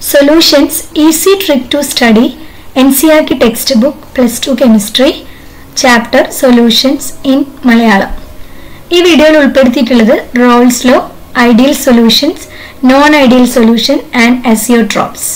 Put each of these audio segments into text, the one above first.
Solutions Easy Trick to Study NCRT Textbook Plus 2 Chemistry Chapter Solutions in Malayalam ഈ വീഡിയോയിൽ ഉൾപ്പെടുത്തിയിട്ടുള്ളത് Raoult's law ideal solutions non ideal solution and azeotropes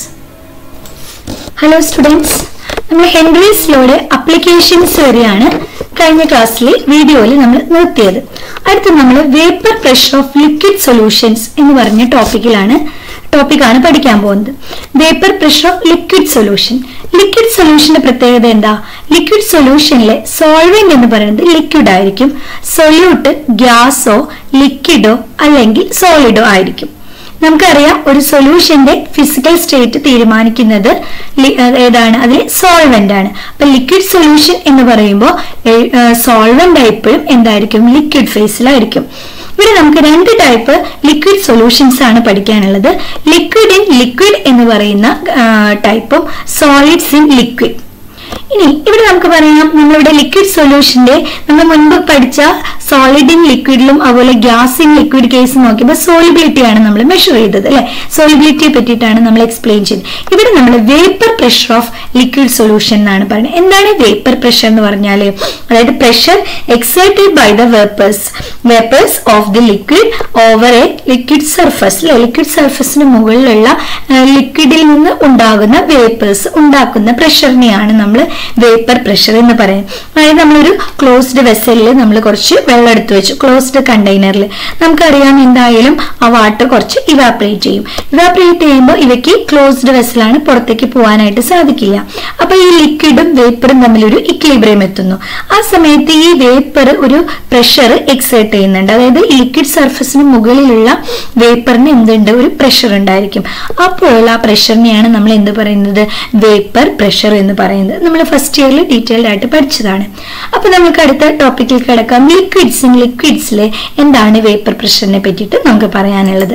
hello students നമ്മൾ Henry's ലോയുടെ applications വരെയാണ് കഴിഞ്ഞ ക്ലാസ്സിലെ വീഡിയോയിൽ നമ്മൾ നിർത്തിയത് അടുത്ത് നമ്മൾ vapour pressure of liquid solutions എന്ന് പറഞ്ഞ ടോപ്പിക്കിലാണ് ടോപ്പിക്കാണ് പഠിക്കാൻ പോകുന്നത് vapour pressure of liquid solution liquid സൊല്യൂഷന്റെ പ്രത്യേകത എന്താ ലിക്വിഡ് സൊല്യൂഷനിലെ സോൾവെന്റ് എന്ന് പറയുന്നത് ലിക്വിഡ് ആയിരിക്കും സൊല്യൂട്ട് ഗ്യാസോ ലിക്വിഡോ അല്ലെങ്കിൽ സോളിഡോ ആയിരിക്കും നമുക്കറിയാം ഒരു സൊല്യൂഷന്റെ ഫിസിക്കൽ സ്റ്റേറ്റ് തീരുമാനിക്കുന്നത് ലി- ഏതാണ് അതിൽ സോൾവെന്റ് ആണ് അപ്പൊ ലിക്വിഡ് സൊല്യൂഷൻ എന്ന് പറയുമ്പോൾ സോൾവെന്റ് എപ്പോഴും എന്തായിരിക്കും ലിക്വിഡ് ഫേസിലായിരിക്കും ഇവിടെ നമുക്ക് രണ്ട് ടൈപ്പ് ലിക്വിഡ് സൊല്യൂഷൻസ് ആണ് പഠിക്കാനുള്ളത് ലിക്വിഡ് ഇൻ ലിക്വിഡ് എന്ന് പറയുന്ന ടൈപ്പും സോളിഡ്സ് ഇൻ ലിക്വിഡ് ഇനി ഇവിടെ നമുക്ക് പറയാം നമ്മളിവിടെ ലിക്വിഡ് സൊല്യൂഷന്റെ നമ്മൾ മുൻപ് പഠിച്ച സോളിഡ് ഇൻ ലിക്വിഡിലും അതുപോലെ ഗ്യാസ് ഇൻ ലിക്വിഡ് കേസ് നോക്കിയപ്പോൾ സോളിബിലിറ്റി ആണ് നമ്മൾ മെഷർ ചെയ്തത് അല്ലെ സോളിബിലിറ്റിയെ പറ്റിയിട്ടാണ് നമ്മൾ എക്സ്പ്ലെയിൻ ചെയ്തത് ഇവിടെ നമ്മൾ vapour pressure of liquid solution എന്നാണ് പറയുന്നത് എന്താണ് വേപ്പർ പ്രഷർ എന്ന് പറഞ്ഞാൽ അതായത് pressure excited by the vapours vapours of the liquid over a liquid surface അല്ലെ ലിക്വിഡ് സർഫസിന് മുകളിലുള്ള ലിക്വിഡിൽ നിന്ന് ഉണ്ടാകുന്ന വേപ്പേഴ്സ് ഉണ്ടാക്കുന്ന പ്രഷറിനെയാണ് നമ്മൾ വേപ്പർ പ്രഷർ എന്ന് പറയുന്നത് അതായത് നമ്മളൊരു ക്ലോസ്ഡ് വെസലിൽ നമ്മൾ കുറച്ച് വെള്ളം എടുത്തു വെച്ചു ക്ലോസ്ഡ് കണ്ടെയ്നറിൽ നമുക്കറിയാം എന്തായാലും ആ വാട്ടർ കുറച്ച് ഇവാപ്പറേറ്റ് ചെയ്യും ഇവാപ്പറേറ്റ് ചെയ്യുമ്പോൾ ഇവയ്ക്ക് ക്ലോസ്ഡ് വെസലാണ് പുറത്തേക്ക് പോകാനായിട്ട് സാധിക്കില്ല അപ്പൊ ഈ ലിക്വിഡും വേപ്പറും തമ്മിലൊരു ഇക്ലിബ്രിയം എത്തുന്നു ആ സമയത്ത് ഈ വേപ്പർ ഒരു പ്രഷർ എക്സേർട്ട് ചെയ്യുന്നുണ്ട് അതായത് ഈ ലിക്വിഡ് സർഫസിന് മുകളിലുള്ള വേപ്പറിന് എന്തുണ്ട് ഒരു പ്രഷർ ഉണ്ടായിരിക്കും അപ്പോൾ ആ പ്രഷറിനെയാണ് നമ്മൾ എന്ത് പറയുന്നത് വേപ്പർ പ്രഷർ എന്ന് പറയുന്നത് നമ്മൾ ഫസ്റ്റ് ഇയറിൽ ഡീറ്റെയിൽഡ് ആയിട്ട് പഠിച്ചതാണ് അപ്പൊ നമുക്ക് അടുത്ത ടോപ്പിക്കിൽ കിടക്കാം ലിക്വിഡ്സും ലിക്വിഡ്സിലെ എന്താണ് വേപ്പർ പ്രഷറിനെ പറ്റിയിട്ട് നമുക്ക് പറയാനുള്ളത്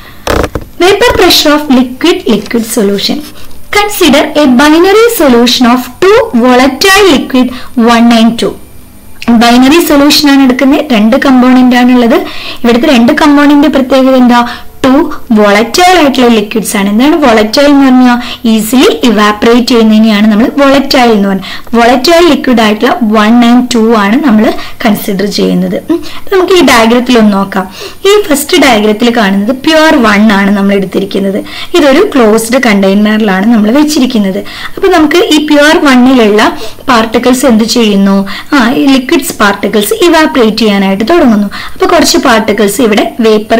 vapour pressure of liquid liquid solution consider a binary solution of two volatile liquid one and two binary solution ആണ് എടുക്കുന്നത് രണ്ട് കമ്പോണന്റ് ആണുള്ളത് ഇവിടുത്തെ രണ്ട് കമ്പോണന്റ് പ്രത്യേകത എന്താ ടു വോളറ്റൈൽ ആയിട്ടുള്ള ലിക്വിഡ്സ് ആണ് എന്താണ് വോളറ്റൈൽ എന്ന് പറഞ്ഞാൽ ഈസിലി ഇവാപ്പറേറ്റ് ചെയ്യുന്നതിനെയാണ് നമ്മൾ വോളറ്റൈൽ എന്ന് പറയുന്നത് വോളറ്റൈൽ ലിക്വിഡ് ആയിട്ടുള്ള വൺ ആൻഡ് ടു ആണ് നമ്മൾ കൺസിഡർ ചെയ്യുന്നത് ഉം. നമുക്ക് ഈ ഡയഗ്രത്തിൽ ഒന്ന് നോക്കാം ഈ ഫസ്റ്റ് ഡയഗ്രത്തിൽ കാണുന്നത് പ്യുവർ വൺ ആണ് നമ്മൾ എടുത്തിരിക്കുന്നത് ഇതൊരു ക്ലോസ്ഡ് കണ്ടെയ്നറിലാണ് നമ്മൾ വെച്ചിരിക്കുന്നത് അപ്പൊ നമുക്ക് ഈ പ്യുവർ വണ്ണിലുള്ള പാർട്ടിക്കിൾസ് എന്ത് ചെയ്യുന്നു ആ ഈ ലിക്വിഡ്സ് പാർട്ടിക്കിൾസ് ഇവാപ്പറേറ്റ് ചെയ്യാനായിട്ട് തുടങ്ങുന്നു അപ്പൊ കുറച്ച് പാർട്ടിക്കിൾസ് ഇവിടെ വേപ്പർ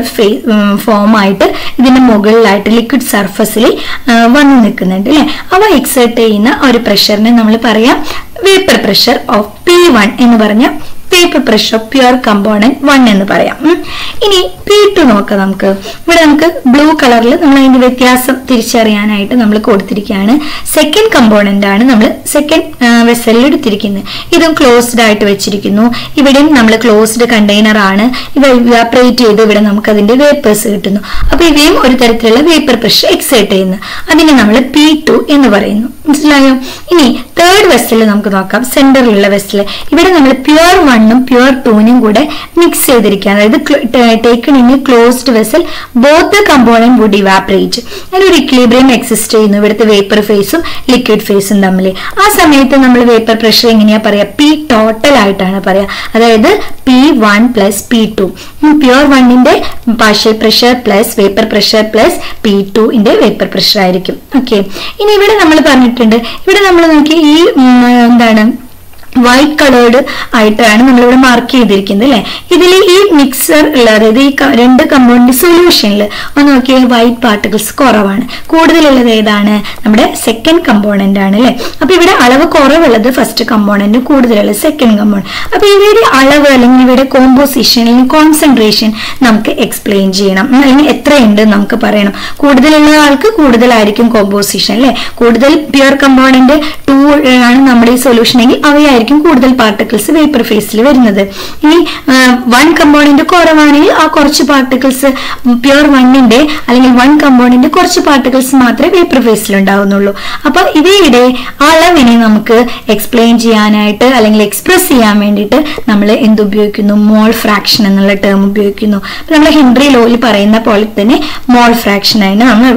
ഫോം ആയിട്ട് ഇതിന്റെ മുകളിലായിട്ട് ലിക്വിഡ് സർഫസിൽ വന്നു നിൽക്കുന്നുണ്ട് അല്ലെ അവ എക്സേർട്ട് ചെയ്യുന്ന ഒരു പ്രഷറിനെ നമ്മൾ പറയാം vapour pressure of P one എന്ന് പറഞ്ഞ vapour pressure of pure component one എന്ന് പറയാം ഉം. ഇനി പി ടു നോക്കാം നമുക്ക് ഇവിടെ നമുക്ക് ബ്ലൂ കളറിൽ നമ്മൾ അതിന്റെ വ്യത്യാസം തിരിച്ചറിയാനായിട്ട് നമ്മൾ കൊടുത്തിരിക്കുകയാണ് സെക്കൻഡ് കമ്പോണന്റ് ആണ് നമ്മൾ സെക്കൻഡ് വെസലിൽ എടുത്തിരിക്കുന്നത് ഇതും ക്ലോസ്ഡ് ആയിട്ട് വെച്ചിരിക്കുന്നു ഇവിടെയും നമ്മൾ ക്ലോസ്ഡ് കണ്ടെയ്നർ ആണ് ഇവ ഇവാപ്പറേറ്റ് ചെയ്ത് ഇവിടെ നമുക്ക് അതിന്റെ വേപ്പേഴ്സ് കിട്ടുന്നു അപ്പൊ ഇവയും ഒരു തരത്തിലുള്ള വേപ്പർ പ്രഷർ എക്സൈറ്റ് ചെയ്യുന്നു അതിനെ നമ്മൾ പി ടു എന്ന് പറയുന്നു മനസ്സിലായോ ഇനി തേർഡ് വെസൽ നമുക്ക് നോക്കാം സെന്ററിലുള്ള വെസൽ ഇവിടെ നമ്മൾ പ്യുവർ വണ്ണും പ്യുവർ ടൂനും കൂടെ മിക്സ് ചെയ്തിരിക്കുകയാണ് അതായത് taken in closed vessel both the component would evaporate അങ്ങനെ ഒരു ഇക്ലിബ്രിയം എക്സിസ്റ്റ് ചെയ്യുന്നു ഇവിടുത്തെ വേപ്പർ ഫേസും ലിക്വിഡ് ഫേസും തമ്മിൽ ആ സമയത്ത് നമ്മൾ വേപ്പർ പ്രഷർ എങ്ങനെയാ പറയാ പി ടോട്ടൽ ആയിട്ടാണ് പറയാ അതായത് P one plus P two pure വണ്ണിന്റെ partial pressure plus vapour pressure plus P ടുന്റെ വേപ്പർ പ്രഷർ ആയിരിക്കും ഓക്കെ ഇനി ഇവിടെ നമ്മൾ പറഞ്ഞിട്ടുണ്ട് ഇവിടെ നമ്മൾ നോക്കി ഈ ഉം, എന്താണ് വൈറ്റ് കളേർഡ് ആയിട്ടാണ് നമ്മളിവിടെ മാർക്ക് ചെയ്തിരിക്കുന്നത് അല്ലെ ഇതിൽ ഈ മിക്സർ ഉള്ള അതായത് ഈ ക- രണ്ട് കമ്പൗണ്ട് സൊല്യൂഷനിൽ ഒന്ന് നോക്കിയാൽ വൈറ്റ് പാർട്ടിക്കിൾസ് കുറവാണ് കൂടുതലുള്ളത് ഏതാണ് നമ്മുടെ സെക്കൻഡ് കമ്പോണന്റ് ആണ് അല്ലെ അപ്പൊ ഇവിടെ അളവ് കുറവുള്ളത് ഫസ്റ്റ് കമ്പോണന്റ് കൂടുതലുള്ളത് സെക്കൻഡ് കമ്പോണന്റ് അപ്പൊ ഇവയുടെ അളവ് അല്ലെങ്കിൽ ഇവയുടെ കോമ്പോസിഷൻ അല്ലെങ്കിൽ കോൺസെൻട്രേഷൻ നമുക്ക് എക്സ്പ്ലെയിൻ ചെയ്യണം ഉം, അല്ലെങ്കിൽ എത്രയുണ്ട് എന്ന് നമുക്ക് പറയണം കൂടുതലുള്ള ആൾക്ക് കൂടുതലായിരിക്കും കോമ്പോസിഷൻ അല്ലെ കൂടുതൽ പ്യുവർ കമ്പോണന്റ് ടു ആണ് നമ്മുടെ ഈ സൊല്യൂഷൻ എങ്കിൽ അവയായിരിക്കും കൂടുതൽ പാർട്ടിക്കിൾസ് വേപ്പർ ഫേസിൽ വരുന്നത് ഇനി വൺ കമ്പോണന്റ് കുറവാണെങ്കിൽ ആ കുറച്ച് പാർട്ടിക്കിൾസ് പ്യുവർ വണ്ണിന്റെ അല്ലെങ്കിൽ വൺ കമ്പോണന്റ് കുറച്ച് പാർട്ടിക്കിൾസ് മാത്രമേ വേപ്പർ ഫേസിൽ ഉണ്ടാവുന്നുള്ളൂ അപ്പൊ ഇവയുടെ അളവിനെ നമുക്ക് എക്സ്പ്ലെയിൻ ചെയ്യാനായിട്ട് അല്ലെങ്കിൽ എക്സ്പ്രസ് ചെയ്യാൻ വേണ്ടിയിട്ട് നമ്മൾ എന്ത് ഉപയോഗിക്കുന്നു മോൾ ഫ്രാക്ഷൻ എന്നുള്ള ടേം ഉപയോഗിക്കുന്നു അപ്പൊ നമ്മൾ ഹെൻറി ലോയിൽ പറയുന്ന പോലെ തന്നെ മോൾ ഫ്രാക്ഷൻ ആയിട്ട് നമ്മൾ ഇവിടെ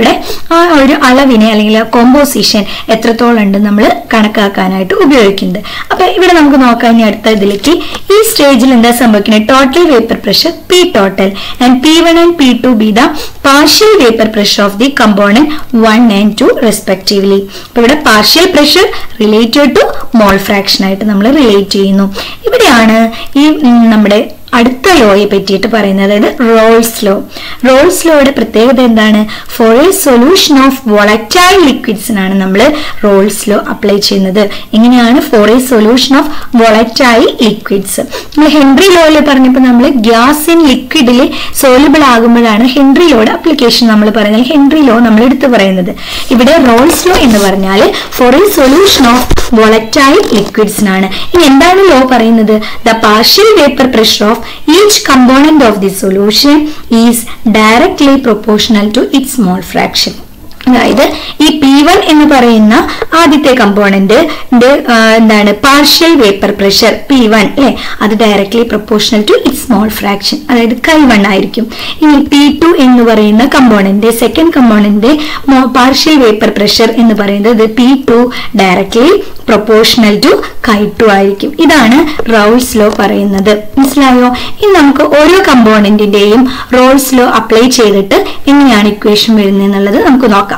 ആ ഒരു അളവിനെ അല്ലെങ്കിൽ കോമ്പോസിഷൻ എത്രത്തോളം ഉണ്ട് നമ്മൾ കണക്കാക്കാനായിട്ട് ഉപയോഗിക്കുന്നത് അപ്പൊ ഇവിടെ നമുക്ക് നോക്കാം ഇനി അടുത്ത ഇതിലേക്ക് ഈ സ്റ്റേജിൽ എന്താ സംഭവിക്കുന്നത് total vapour pressure P total and P one and P two be the partial vapour pressure of the component one and two respectively അപ്പൊ ഇവിടെ partial pressure related to mole fraction ആയിട്ട് നമ്മൾ റിലേറ്റ് ചെയ്യുന്നു ഇവിടെയാണ് ഈ ഉം, നമ്മുടെ അടുത്ത ലോയെ പറ്റിയിട്ട് പറയുന്നത് അതായത് റോൾസ് ലോ റോൾസ് ലോയുടെ പ്രത്യേകത എന്താണ് for a solution of volatile ലിക്വിഡ്സിനാണ് നമ്മൾ റോൾസ് ലോ അപ്ലൈ ചെയ്യുന്നത് എങ്ങനെയാണ് for a solution of volatile liquids നമ്മൾ ഹെൻറി ലോയിൽ പറഞ്ഞപ്പോൾ നമ്മൾ ഗ്യാസ് ഇൻ ലിക്വിഡിൽ സോലബിൾ ആകുമ്പോഴാണ് ഹെൻറി ലോയുടെ അപ്ലിക്കേഷൻ നമ്മൾ പറയുന്നത് ഹെൻറി ലോ നമ്മൾ എടുത്തു പറയുന്നത് ഇവിടെ റോൾസ് ലോ എന്ന് പറഞ്ഞാൽ for a solution of volatile ലിക്വിഡ്സിനാണ് ഇനി എന്താണ് ലോ പറയുന്നത് the partial vapour pressure of each component of the solution is directly proportional to its mole fraction അതായത് ഈ പി വൺ എന്ന് പറയുന്ന ആദ്യത്തെ കമ്പോണന്റ് എന്താണ് partial vapour pressure P one അല്ലെ അത് directly proportional to its mole fraction അതായത് chi one ആയിരിക്കും ഇനി പി ടു എന്ന് പറയുന്ന component second component partial vapour pressure എന്ന് പറയുന്നത് P two directly proportional to chi two ആയിരിക്കും ഇതാണ് റോൾസ് ലോ പറയുന്നത് മനസ്സിലായോ ഇനി നമുക്ക് ഓരോ കമ്പോണന്റിന്റെയും റോൾസ് ലോ അപ്ലൈ ചെയ്തിട്ട് എങ്ങനെയാണ് ഇക്വേഷൻ വരുന്നത് എന്നുള്ളത് നമുക്ക് നോക്കാം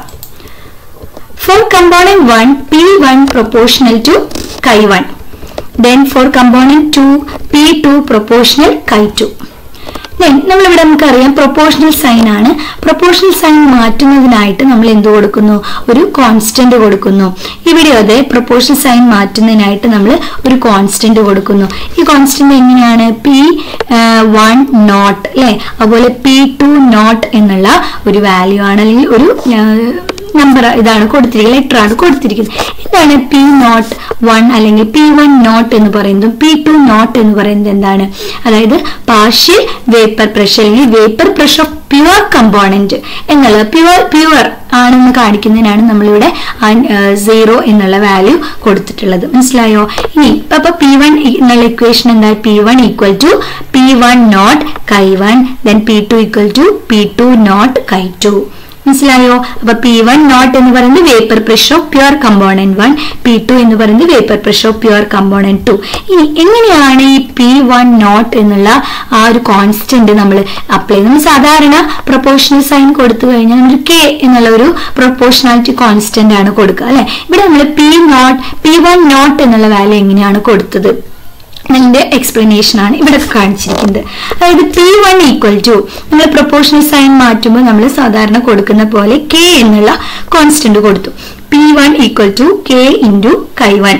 For component 1, P1 proportional to chi1. Then for component 2, P2 proportional chi2. Then നമ്മളിവിടെ നമുക്കറിയാം പ്രൊപ്പോർഷണൽ സൈൻ ആണ് പ്രൊപ്പോർഷണൽ സൈൻ മാറ്റുന്നതിനായിട്ട് നമ്മൾ എന്ത് കൊടുക്കുന്നു ഒരു കോൺസ്റ്റന്റ് കൊടുക്കുന്നു ഇവിടെ അതെ പ്രൊപ്പോർഷണൽ സൈൻ മാറ്റുന്നതിനായിട്ട് നമ്മൾ ഒരു കോൺസ്റ്റന്റ് കൊടുക്കുന്നു ഈ കോൺസ്റ്റന്റ് എങ്ങനെയാണ് പി വൺ നോട്ട് അല്ലെ അതുപോലെ പി ടു നോട്ട് എന്നുള്ള ഒരു വാല്യൂ ആണ് അല്ലെങ്കിൽ ഒരു നമ്പർ ഇതാണ് കൊടുത്തിരിക്കുന്നത് ലെറ്റർ ആണ് കൊടുത്തിരിക്കുന്നത് എന്താണ് പി നോട്ട് വൺ അല്ലെങ്കിൽ പി വൺ നോട്ട് എന്ന് പറയുന്നതും പി ടു നോട്ട് എന്ന് പറയുന്നത് എന്താണ് അതായത് പാർഷ്യൽ വേപ്പർ പ്രഷർ അല്ലെങ്കിൽ vapour pressure of pure component എന്നുള്ളത് പ്യുവർ പ്യുവർ ആണെന്ന് കാണിക്കുന്നതിനാണ് നമ്മളിവിടെ സീറോ എന്നുള്ള വാല്യൂ കൊടുത്തിട്ടുള്ളത് മനസ്സിലായോ ഇനി അപ്പൊ പി വൺ എന്നുള്ള ഇക്വേഷൻ എന്താ P one equal to P one nought chi one then P two equal to P two nought chi two മനസ്സിലായോ അപ്പൊ പി വൺ നോട്ട് എന്ന് പറയുന്നത് vapour pressure of pure component one P two എന്ന് പറയുന്നത് vapour pressure of pure component two ഇനി എങ്ങനെയാണ് ഈ P one nought എന്നുള്ള ആ ഒരു കോൺസ്റ്റന്റ് നമ്മൾ അപ്ലൈ നമ്മൾ സാധാരണ പ്രൊപ്പോർഷണൽ സൈൻ കൊടുത്തു കഴിഞ്ഞാൽ നമ്മൾ കെ എന്നുള്ള ഒരു പ്രൊപ്പോർഷണാലിറ്റി കോൺസ്റ്റന്റ് ആണ് കൊടുക്കുക അല്ലെ ഇവിടെ നമ്മൾ P nought P one nought എന്നുള്ള വാല്യൂ എങ്ങനെയാണ് കൊടുത്തത് അതിന്റെ എക്സ്പ്ലനേഷൻ ആണ് ഇവിടെ കാണിച്ചിരിക്കുന്നത് അതായത് പി വൺ ഈക്വൽ ടു നമ്മൾ പ്രൊപ്പോർഷണൽ സൈൻ മാറ്റുമ്പോൾ നമ്മൾ സാധാരണ കൊടുക്കുന്ന പോലെ കെ എന്നുള്ള കോൺസ്റ്റന്റ് കൊടുത്തു P one equal to K into chi one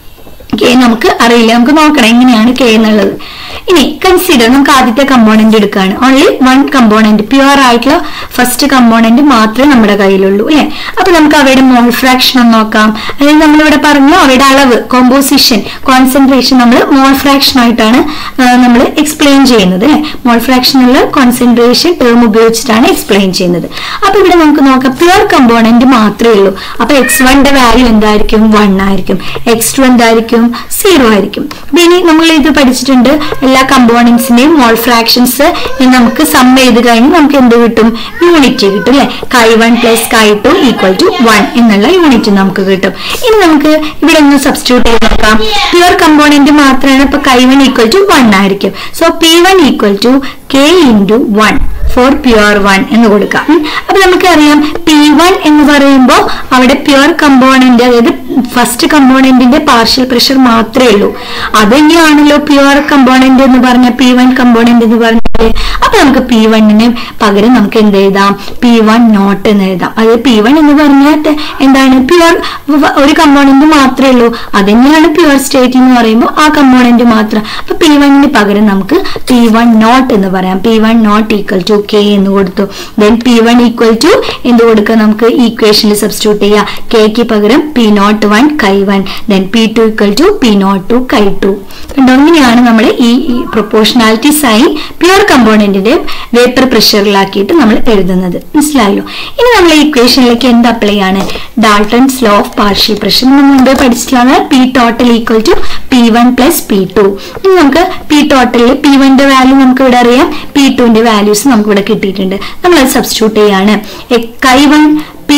K നമുക്ക് അറിയില്ല നമുക്ക് നോക്കണം എങ്ങനെയാണ് കെ എന്നുള്ളത് ഇനി കൺസിഡർ നമുക്ക് ആദ്യത്തെ കമ്പോണന്റ് എടുക്കുകയാണ് ഓൺലി വൺ കമ്പോണന്റ് പ്യുവർ ആയിട്ടുള്ള ഫസ്റ്റ് കമ്പോണന്റ് മാത്രമേ നമ്മുടെ കയ്യിലുള്ളൂ അല്ലെ അപ്പൊ നമുക്ക് അവയുടെ മോൾ ഫ്രാക്ഷൻ ഒന്ന് നോക്കാം അതായത് നമ്മളിവിടെ പറഞ്ഞു അവയുടെ അളവ് കോമ്പോസിഷൻ കോൺസെൻട്രേഷൻ നമ്മൾ മോൾ ഫ്രാക്ഷൻ ആയിട്ടാണ് നമ്മൾ എക്സ്പ്ലെയിൻ ചെയ്യുന്നത് അല്ലെ മോൾ ഫ്രാക്ഷനുള്ള കോൺസെൻട്രേഷൻ ടേം ഉപയോഗിച്ചിട്ടാണ് എക്സ്പ്ലെയിൻ ചെയ്യുന്നത് അപ്പൊ ഇവിടെ നമുക്ക് നോക്കാം പ്യുവർ കമ്പോണന്റ് മാത്രമേ ഉള്ളൂ അപ്പൊ എക്സ് വണ്ടെ വാല്യൂ എന്തായിരിക്കും വൺ ആയിരിക്കും എക്സ് ടു എന്തായിരിക്കും സീറോ ആയിരിക്കും അപ്പൊ ഇനി നമ്മൾ ഇത് പഠിച്ചിട്ടുണ്ട് എല്ലാ കമ്പോണൻസിന്റെയും മോൾ ഫ്രാക്ഷൻസ് നമുക്ക് സം ചെയ്ത് കഴിഞ്ഞ് നമുക്ക് എന്ത് കിട്ടും യൂണിറ്റ് കിട്ടും അല്ലെ chi one plus chi two equal to one എന്നുള്ള യൂണിറ്റ് നമുക്ക് കിട്ടും ഇനി നമുക്ക് ഇവിടെ ഒന്ന് സബ്സ്റ്റിറ്റ്യൂട്ട് ചെയ്ത് നോക്കാം പ്യുവർ കമ്പോണന്റ് മാത്രമാണ് ഇപ്പൊ chi one equal to one ആയിരിക്കും so P one equal to K into one for pure one എന്ന് കൊടുക്കാം ഉം. അപ്പൊ നമുക്കറിയാം പി വൺ എന്ന് പറയുമ്പോൾ അവിടെ പ്യുവർ കമ്പോണന്റ് അതായത് ഫസ്റ്റ് കമ്പോണന്റിന്റെ പാർഷ്യൽ പ്രഷർ മാത്രമേ ഉള്ളൂ അത് തന്നെയാണല്ലോ പ്യുവർ കമ്പോണന്റ് എന്ന് പറഞ്ഞ പി വൺ കമ്പോണന്റ് എന്ന് പറഞ്ഞാല് അപ്പൊ നമുക്ക് പി വണ്ണിന് പകരം നമുക്ക് എന്ത് എഴുതാം പി വൺ നോട്ട് എന്ന് എഴുതാം അത് പി വൺ എന്ന് പറഞ്ഞാൽ ത- എന്താണ് പ്യുവർ ഒരു കമ്പോണന്റ് മാത്രമേ ഉള്ളൂ അത് തന്നെയാണ് പ്യുവർ സ്റ്റേറ്റ് എന്ന് പറയുമ്പോൾ ആ കമ്പോണന്റ് മാത്രം അപ്പൊ പി വണ്ണിന് പകരം നമുക്ക് പി വൺ നോട്ട് എന്ന് പറയാം P one nought equal to K എന്ന് കൊടുത്തു then P one equal to എന്ത് കൊടുക്കുക നമുക്ക് ഈക്വേഷനിൽ സബ്സ്റ്റിറ്റ്യൂട്ട് ചെയ്യാം കെക്ക് പകരം P nought one chi one then P two equal to P nought two chi two കണ്ടോ ഇങ്ങനെയാണ് നമ്മൾ ഈ പ്രൊപ്പോർഷണാലിറ്റി സൈൻ പ്യുവർ കമ്പോണന്റിന്റെ വേപ്പർ പ്രഷറിലാക്കിയിട്ട് നമ്മൾ എഴുതുന്നത് മനസ്സിലായല്ലോ ഇനി നമ്മൾ ഈ ഇക്വേഷനിലേക്ക് എന്ത് അപ്ലൈ ആണ് Dalton's law of partial pressure നമ്മൾ മുമ്പേ പഠിച്ചിട്ടുള്ള P total equal to P one plus P two ഇനി നമുക്ക് പി ടോട്ടലിൽ പി വണ്ണിന്റെ വാല്യൂ നമുക്ക് ഇവിടെ അറിയാം പി ടുവിന്റെ വാല്യൂസ് നമുക്ക് ഇവിടെ കിട്ടിയിട്ടുണ്ട് നമ്മൾ അത് സബ്സ്റ്റിറ്റ്യൂട്ട് ചെയ്യാണ് chi one P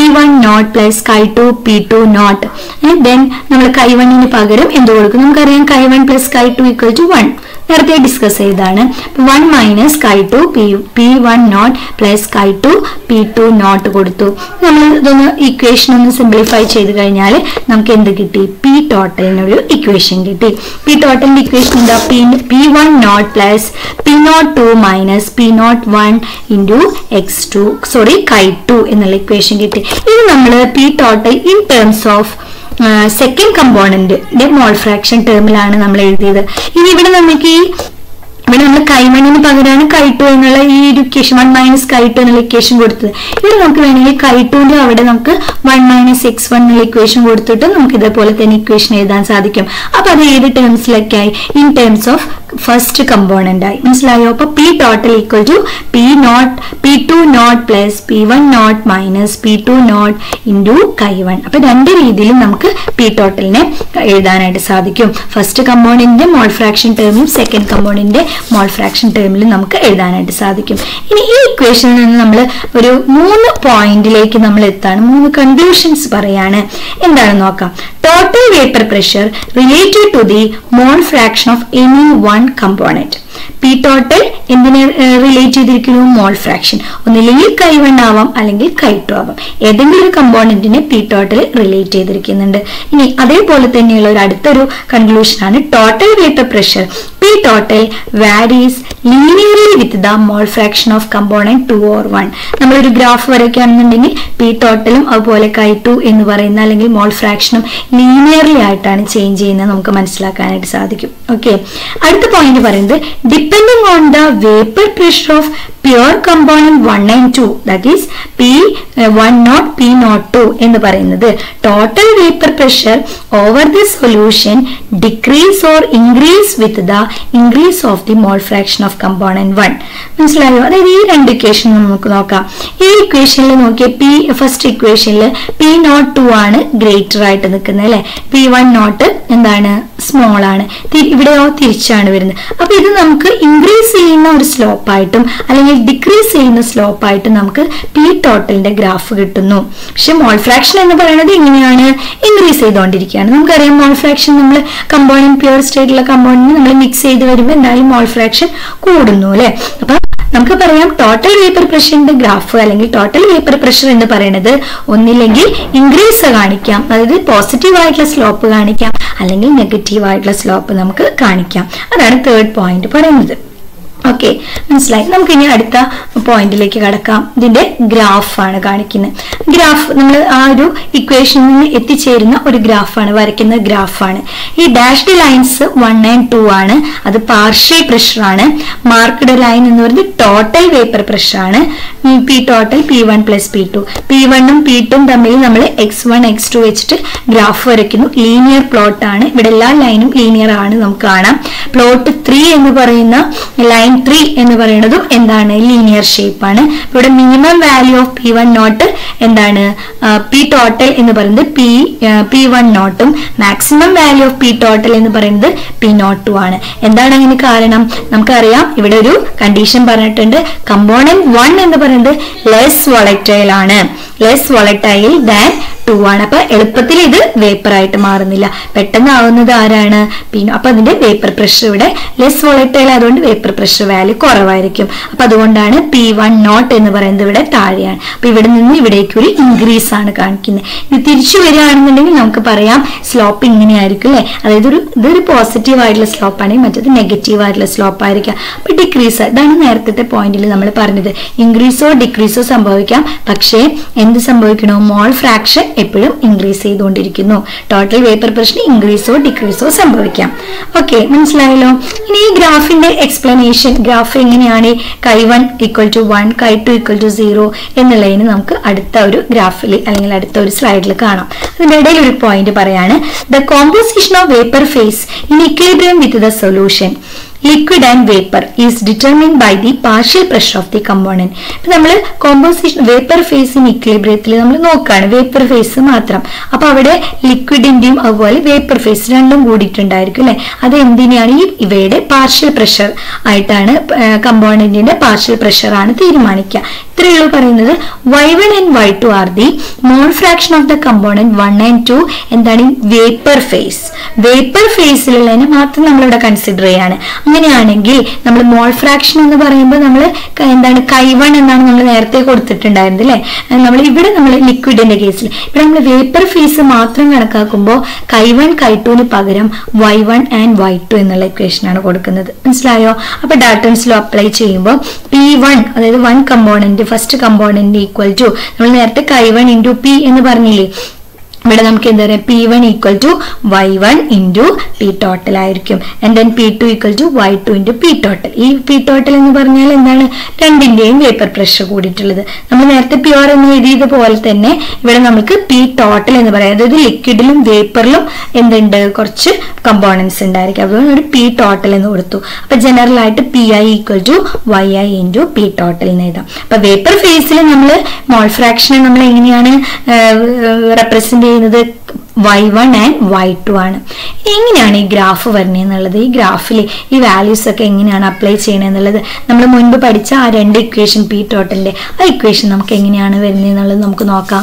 one nought plus chi two P two nought then നമ്മൾ കൈ വണ്ണിന് പകരം എന്ത് കൊടുക്കും നമുക്കറിയാം chi one plus chi two equal to one നേരത്തെ ഡിസ്കസ് ചെയ്താണ് one minus chi two P P one nought plus chi two P two nought കൊടുത്തു നമ്മൾ ഇതൊന്ന് ഇക്വേഷൻ ഒന്ന് സിംപ്ലിഫൈ ചെയ്ത് കഴിഞ്ഞാൽ നമുക്ക് എന്ത് കിട്ടി പി ടോട്ടലിനൊരു ഇക്വേഷൻ കിട്ടി പി ടോട്ടലിന്റെ ഇക്വേഷൻ എന്താ P P one nought plus P nought two minus P nought one into X two sorry chi two എന്നുള്ള ഇക്വേഷൻ കിട്ടി ഇത് നമ്മൾ P total in terms of second കമ്പോണന്റിന്റെ മോൾ ഫ്രാക്ഷൻ ടേമിലാണ് നമ്മൾ എഴുതിയത് ഇനി ഇവിടെ നമുക്ക് ഈ ഇവിടെ നമ്മൾ കൈമണിന് പകരമാണ് കൈട്ടു എന്നുള്ള ഈ ഒരു ഇക്വേഷൻ വൺ മൈനസ് കൈട്ടു എന്നുള്ള ഇക്വേഷൻ കൊടുത്തത് ഇവിടെ നമുക്ക് വേണമെങ്കിൽ കൈട്ടുവിന്റെ അവിടെ നമുക്ക് വൺ മൈനസ് എക്സ് വൺ എന്നുള്ള ഇക്വേഷൻ കൊടുത്തിട്ട് നമുക്ക് ഇതേപോലെ തന്നെ ഇക്വേഷൻ എഴുതാൻ സാധിക്കും അപ്പൊ അത് ഏത് ടേംസിലൊക്കെ ആയി in terms of first component ആയി മനസ്സിലായോ അപ്പൊ P total equal to P nought P two nought plus P one nought minus P two nought into chi one അപ്പൊ രണ്ട് രീതിയിലും നമുക്ക് പി ടോട്ടലിനെ എഴുതാനായിട്ട് സാധിക്കും ഫസ്റ്റ് കമ്പോണന്റിന്റെ മോൾ ഫ്രാക്ഷൻ ടേമിലും സെക്കൻഡ് കമ്പോണന്റിന്റെ മോൾ ഫ്രാക്ഷൻ ടേമിലും നമുക്ക് എഴുതാനായിട്ട് സാധിക്കും ഇനി ഈ ഇക്വേഷനിൽ നിന്ന് നമ്മൾ ഒരു മൂന്ന് പോയിന്റിലേക്ക് നമ്മൾ എത്താണ് മൂന്ന് കൺക്ലൂഷൻസ് പറയാണ് എന്താണെന്ന് നോക്കാം total vapour pressure related to the mole fraction of any one component P total എന്തിനെ റിലേറ്റ് ചെയ്തിരിക്കുന്നു മോൾ ഫ്രാക്ഷൻ ഒന്നില്ലെങ്കിൽ കൈ വൺ ആവാം അല്ലെങ്കിൽ കൈ ടു ആവാം ഏതെങ്കിലും ഒരു കമ്പോണന്റിനെ പി ടോട്ടൽ റിലേറ്റ് ചെയ്തിരിക്കുന്നുണ്ട് ഇനി അതേപോലെ തന്നെയുള്ള ഒരു അടുത്തൊരു കൺക്ലൂഷൻ ആണ് total vapour pressure P total varies linearly with the mole fraction of component two or one നമ്മളൊരു ഗ്രാഫ് വരയ്ക്കുകയാണെന്നുണ്ടെങ്കിൽ പി ടോട്ടലും അതുപോലെ കൈ ടു എന്ന് പറയുന്ന അല്ലെങ്കിൽ മോൾ ഫ്രാക്ഷനും ലീനിയർലി ആയിട്ടാണ് ചേഞ്ച് ചെയ്യുന്നത് നമുക്ക് മനസ്സിലാക്കാനായിട്ട് സാധിക്കും ഓക്കെ അടുത്ത പോയിന്റ് പറയുന്നത് depending on the vapour pressure of pure component one and two that is P one nought P nought two എന്ന് പറയുന്നത് total vapour pressure over the solution decrease or increase with the increase of the mole fraction of component one മനസ്സിലായോ അതായത് ഈ രണ്ട് equation നമുക്ക് നോക്കാം ഈ ഇക്വേഷനിൽ നോക്കിയ പി ഫസ്റ്റ് ഇക്വേഷനിൽ പി നോട്ട് ടു ആണ് ഗ്രേറ്റർ ആയിട്ട് നിൽക്കുന്നത് അല്ലെ പി വൺ നോട്ട് എന്താണ് സ്മോൾ ആണ് തി- ഇവിടെയോ തിരിച്ചാണ് വരുന്നത് അപ്പൊ ഇത് നമുക്ക് ഇൻക്രീസ് ചെയ്യുന്ന ഒരു സ്ലോപ്പ് ആയിട്ടും അല്ലെങ്കിൽ ഡിക്രീസ് ചെയ്യുന്ന സ്ലോപ്പ് ആയിട്ടും നമുക്ക് പി ടോട്ടലിന്റെ ഗ്രാഫ് കിട്ടുന്നു പക്ഷെ മോൾ ഫ്രാക്ഷൻ എന്ന് പറയുന്നത് ഇങ്ങനെയാണ് ഇൻക്രീസ് ചെയ്തുകൊണ്ടിരിക്കുകയാണ് നമുക്കറിയാം മോൾ ഫ്രാക്ഷൻ നമ്മൾ കമ്പോണന്റ് പ്യൂർ സ്റ്റേറ്റിലുള്ള കമ്പോണന്റ് നമ്മൾ മിക്സ് ചെയ്ത് വരുമ്പോൾ എന്തായാലും മോൾ ഫ്രാക്ഷൻ കൂടുന്നു അല്ലെ അപ്പൊ നമുക്ക് പറയാം ടോട്ടൽ വേപ്പർ പ്രഷറിന്റെ ഗ്രാഫ് അല്ലെങ്കിൽ ടോട്ടൽ വേപ്പർ പ്രഷർ എന്ന് പറയുന്നത് ഒന്നില്ലെങ്കിൽ ഇൻക്രീസ് കാണിക്കാം അതായത് പോസിറ്റീവ് ആയിട്ടുള്ള സ്ലോപ്പ് കാണിക്കാം അല്ലെങ്കിൽ നെഗറ്റീവ് ആയിട്ടുള്ള സ്ലോപ്പ് നമുക്ക് കാണിക്കാം അതാണ് തേർഡ് പോയിന്റ് പറയുന്നത് ഓക്കെ മനസ്സിലായി നമുക്ക് ഇനി അടുത്ത പോയിന്റിലേക്ക് കടക്കാം ഇതിന്റെ ഗ്രാഫാണ് കാണിക്കുന്നത് ഗ്രാഫ് നമ്മൾ ആ ഒരു ഇക്വേഷനിൽ നിന്ന് എത്തിച്ചേരുന്ന ഒരു ഗ്രാഫാണ് വരയ്ക്കുന്ന ഗ്രാഫാണ് ഈ dashed lines one and two ആണ് അത് പാർഷ്യൽ പ്രഷർ ആണ് മാർക്ക്ഡ് ലൈൻ എന്ന് പറയുന്നത് ടോട്ടൽ വേപ്പർ പ്രഷർ ആണ് P total P one plus P two P വണ്ണും പി ടും തമ്മിൽ നമ്മൾ എക്സ് വൺ എക്സ് ടു വെച്ചിട്ട് ഗ്രാഫ് വരയ്ക്കുന്നു ലീനിയർ പ്ലോട്ട് ആണ് ഇവിടെ എല്ലാ ലൈനും ലീനിയർ ആണ് നമുക്ക് കാണാം പ്ലോട്ട് ത്രീ എന്ന് പറയുന്ന ലൈൻ ത്രീ എന്ന് പറയുന്നതും എന്താണ് ലീനിയർ ഷേപ്പ് ആണ് ഇവിടെ minimum value of P one nought എന്താണ് പി ടോട്ടൽ എന്ന് പറയുന്നത് പി പി വൺ നോട്ടും maximum value of P total എന്ന് പറയുന്നത് പി നോട്ട് ടു ആണ് എന്താണ് അതിന് കാരണം നമുക്കറിയാം ഇവിടെ ഒരു കണ്ടീഷൻ പറഞ്ഞിട്ടുണ്ട് കമ്പോണന്റ് വൺ എന്ന് പറയുന്നത് ലെസ് വോളറ്റൈൽ ആണ് ലെസ് വോളറ്റൈൽ ദാൻ ടു ആണ് അപ്പൊ എളുപ്പത്തിൽ ഇത് വേപ്പർ ആയിട്ട് മാറുന്നില്ല പെട്ടെന്ന് ആവുന്നത് ആരാണ് പിന്നെ അപ്പൊ അതിന്റെ വേപ്പർ പ്രഷർ ഇവിടെ ലെസ് വോളറ്റൈൽ ആയതുകൊണ്ട് വേപ്പർ പ്രഷർ വാല്യൂ കുറവായിരിക്കും അപ്പൊ അതുകൊണ്ടാണ് പി വൺ നോട്ട് എന്ന് പറയുന്നത് ഇവിടെ താഴെയാണ് അപ്പൊ ഇവിടെ നിന്ന് ഇവിടേക്ക് ഒരു ഇൻക്രീസ് ആണ് കാണിക്കുന്നത് ഇത് തിരിച്ചു വരികയാണെന്നുണ്ടെങ്കിൽ നമുക്ക് പറയാം സ്ലോപ്പ് ഇങ്ങനെയായിരിക്കും അല്ലെ അതായത് ഒരു ഇതൊരു പോസിറ്റീവ് ആയിട്ടുള്ള സ്ലോപ്പ് ആണെങ്കിൽ മറ്റേത് നെഗറ്റീവ് ആയിട്ടുള്ള സ്ലോപ്പ് ആയിരിക്കാം അപ്പൊ ഡിക്രീസ് ഇതാണ് നേരത്തെ പോയിന്റിൽ നമ്മൾ പറഞ്ഞത് ഇൻക്രീസോ ഡിക്രീസോ സംഭവിക്കാം പക്ഷേ എന്ത് സംഭവിക്കണോ മോൾ ഫ്രാക്ഷൻ എപ്പോഴും ഇൻക്രീസ് ചെയ്തുകൊണ്ടിരിക്കുന്നു ടോട്ടൽ വേപ്പർ പ്രഷർ ഇൻക്രീസോ ഡിക്രീസോ സംഭവിക്കാം ഓക്കെ മനസ്സിലായല്ലോ ഇനി ഈ ഗ്രാഫിന്റെ എക്സ്പ്ലനേഷൻ ഗ്രാഫ് എങ്ങനെയാണ് chi one equal to one chi two equal to zero എന്നുള്ളതിന് നമുക്ക് അടുത്ത ഒരു ഗ്രാഫിൽ അല്ലെങ്കിൽ അടുത്ത ഒരു സ്ലൈഡിൽ കാണാം അതിന്റെ ഇടയിൽ ഒരു പോയിന്റ് പറയാണ് the composition of vapour phase in equilibrium with the solution liquid and vapour is determine by the partial pressure of the component ഇപ്പൊ നമ്മൾ കോമ്പോസിഷൻ വേപ്പർ ഫേസ് ഇൻ ഇക്വിലിബ്രിയത്തിൽ നമ്മൾ നോക്കുകയാണ് വേപ്പർ ഫേസ് മാത്രം അപ്പൊ അവിടെ ലിക്വിഡിന്റെയും അതുപോലെ വേപ്പർ ഫേസ് രണ്ടും കൂടിയിട്ടുണ്ടായിരിക്കും അല്ലെ അത് എന്തിനാണ് ഈ ഇവയുടെ പാർഷ്യൽ പ്രഷർ ആയിട്ടാണ് കമ്പോണന്റിന്റെ പാർഷ്യൽ പ്രഷർ ആണ് തീരുമാനിക്കുക ഇത്രയേ ഉള്ളൂ പറയുന്നത് Y one and Y two are the mole fraction of the component one and two എന്താണ് വേപ്പർ ഫേസ് വേപ്പർ ഫേസിലുള്ളതിനെ മാത്രം നമ്മളിവിടെ കൺസിഡർ ചെയ്യാണ് അങ്ങനെയാണെങ്കിൽ നമ്മൾ മോൾ ഫ്രാക്ഷൻ എന്ന് പറയുമ്പോൾ നമ്മൾ എന്താണ് കൈവൺ എന്നാണ് നമ്മൾ നേരത്തെ കൊടുത്തിട്ടുണ്ടായിരുന്നത് അല്ലേ നമ്മൾ ഇവിടെ നമ്മൾ ലിക്വിഡിന്റെ കേസിൽ ഇവിടെ നമ്മൾ വേപ്പർ ഫേസ് മാത്രം കണക്കാക്കുമ്പോൾ കൈവൺ കൈട്ടുവിന് പകരം Y one and Y two എന്നുള്ള ഇക്വേഷൻ ആണ് കൊടുക്കുന്നത് മനസ്സിലായോ അപ്പൊ ഡാറ്റൻസിലോ അപ്ലൈ ചെയ്യുമ്പോൾ പി വൺ അതായത് one component first component equal to നമ്മൾ നേരത്തെ കൈ വൺ ഇൻറ്റു പി എന്ന് പറഞ്ഞില്ലേ ഇവിടെ നമുക്ക് എന്താ പറയുക P one equal to Y one into P total ആയിരിക്കും and then P two equal to Y two into P total ഈ പി ടോട്ടൽ എന്ന് പറഞ്ഞാൽ എന്താണ് രണ്ടിന്റെയും വേപ്പർ പ്രഷർ കൂടിയിട്ടുള്ളത് നമ്മൾ നേരത്തെ പ്യുവർ എന്ന് എഴുതിയത് പോലെ തന്നെ ഇവിടെ നമുക്ക് പി ടോട്ടൽ എന്ന് പറയാം അതായത് ലിക്വിഡിലും വേപ്പറിലും എന്തുണ്ട് കുറച്ച് കമ്പോണൻസ് ഉണ്ടായിരിക്കും അതുകൊണ്ട് ഒരു പി ടോട്ടൽ എന്ന് കൊടുത്തു അപ്പൊ ജനറൽ ആയിട്ട് P I equal to Y I into P total എന്ന് എഴുതാം അപ്പൊ വേപ്പർ ഫേസിൽ നമ്മൾ മോൾ ഫ്രാക്ഷനെ നമ്മൾ എങ്ങനെയാണ് റെപ്രസെന്റ് ചെയ്യുന്നത് Y one and Y two ആണ് ഇനി എങ്ങനെയാണ് ഈ ഗ്രാഫ് വരുന്നത് എന്നുള്ളത് ഈ ഗ്രാഫിൽ ഈ വാല്യൂസ് ഒക്കെ എങ്ങനെയാണ് അപ്ലൈ ചെയ്യണത് എന്നുള്ളത് നമ്മൾ മുൻപ് പഠിച്ച ആ രണ്ട് ഇക്വേഷൻ പി ടോട്ടലിന്റെ ആ ഇക്വേഷൻ നമുക്ക് എങ്ങനെയാണ് വരുന്നത് എന്നുള്ളത് നമുക്ക് നോക്കാം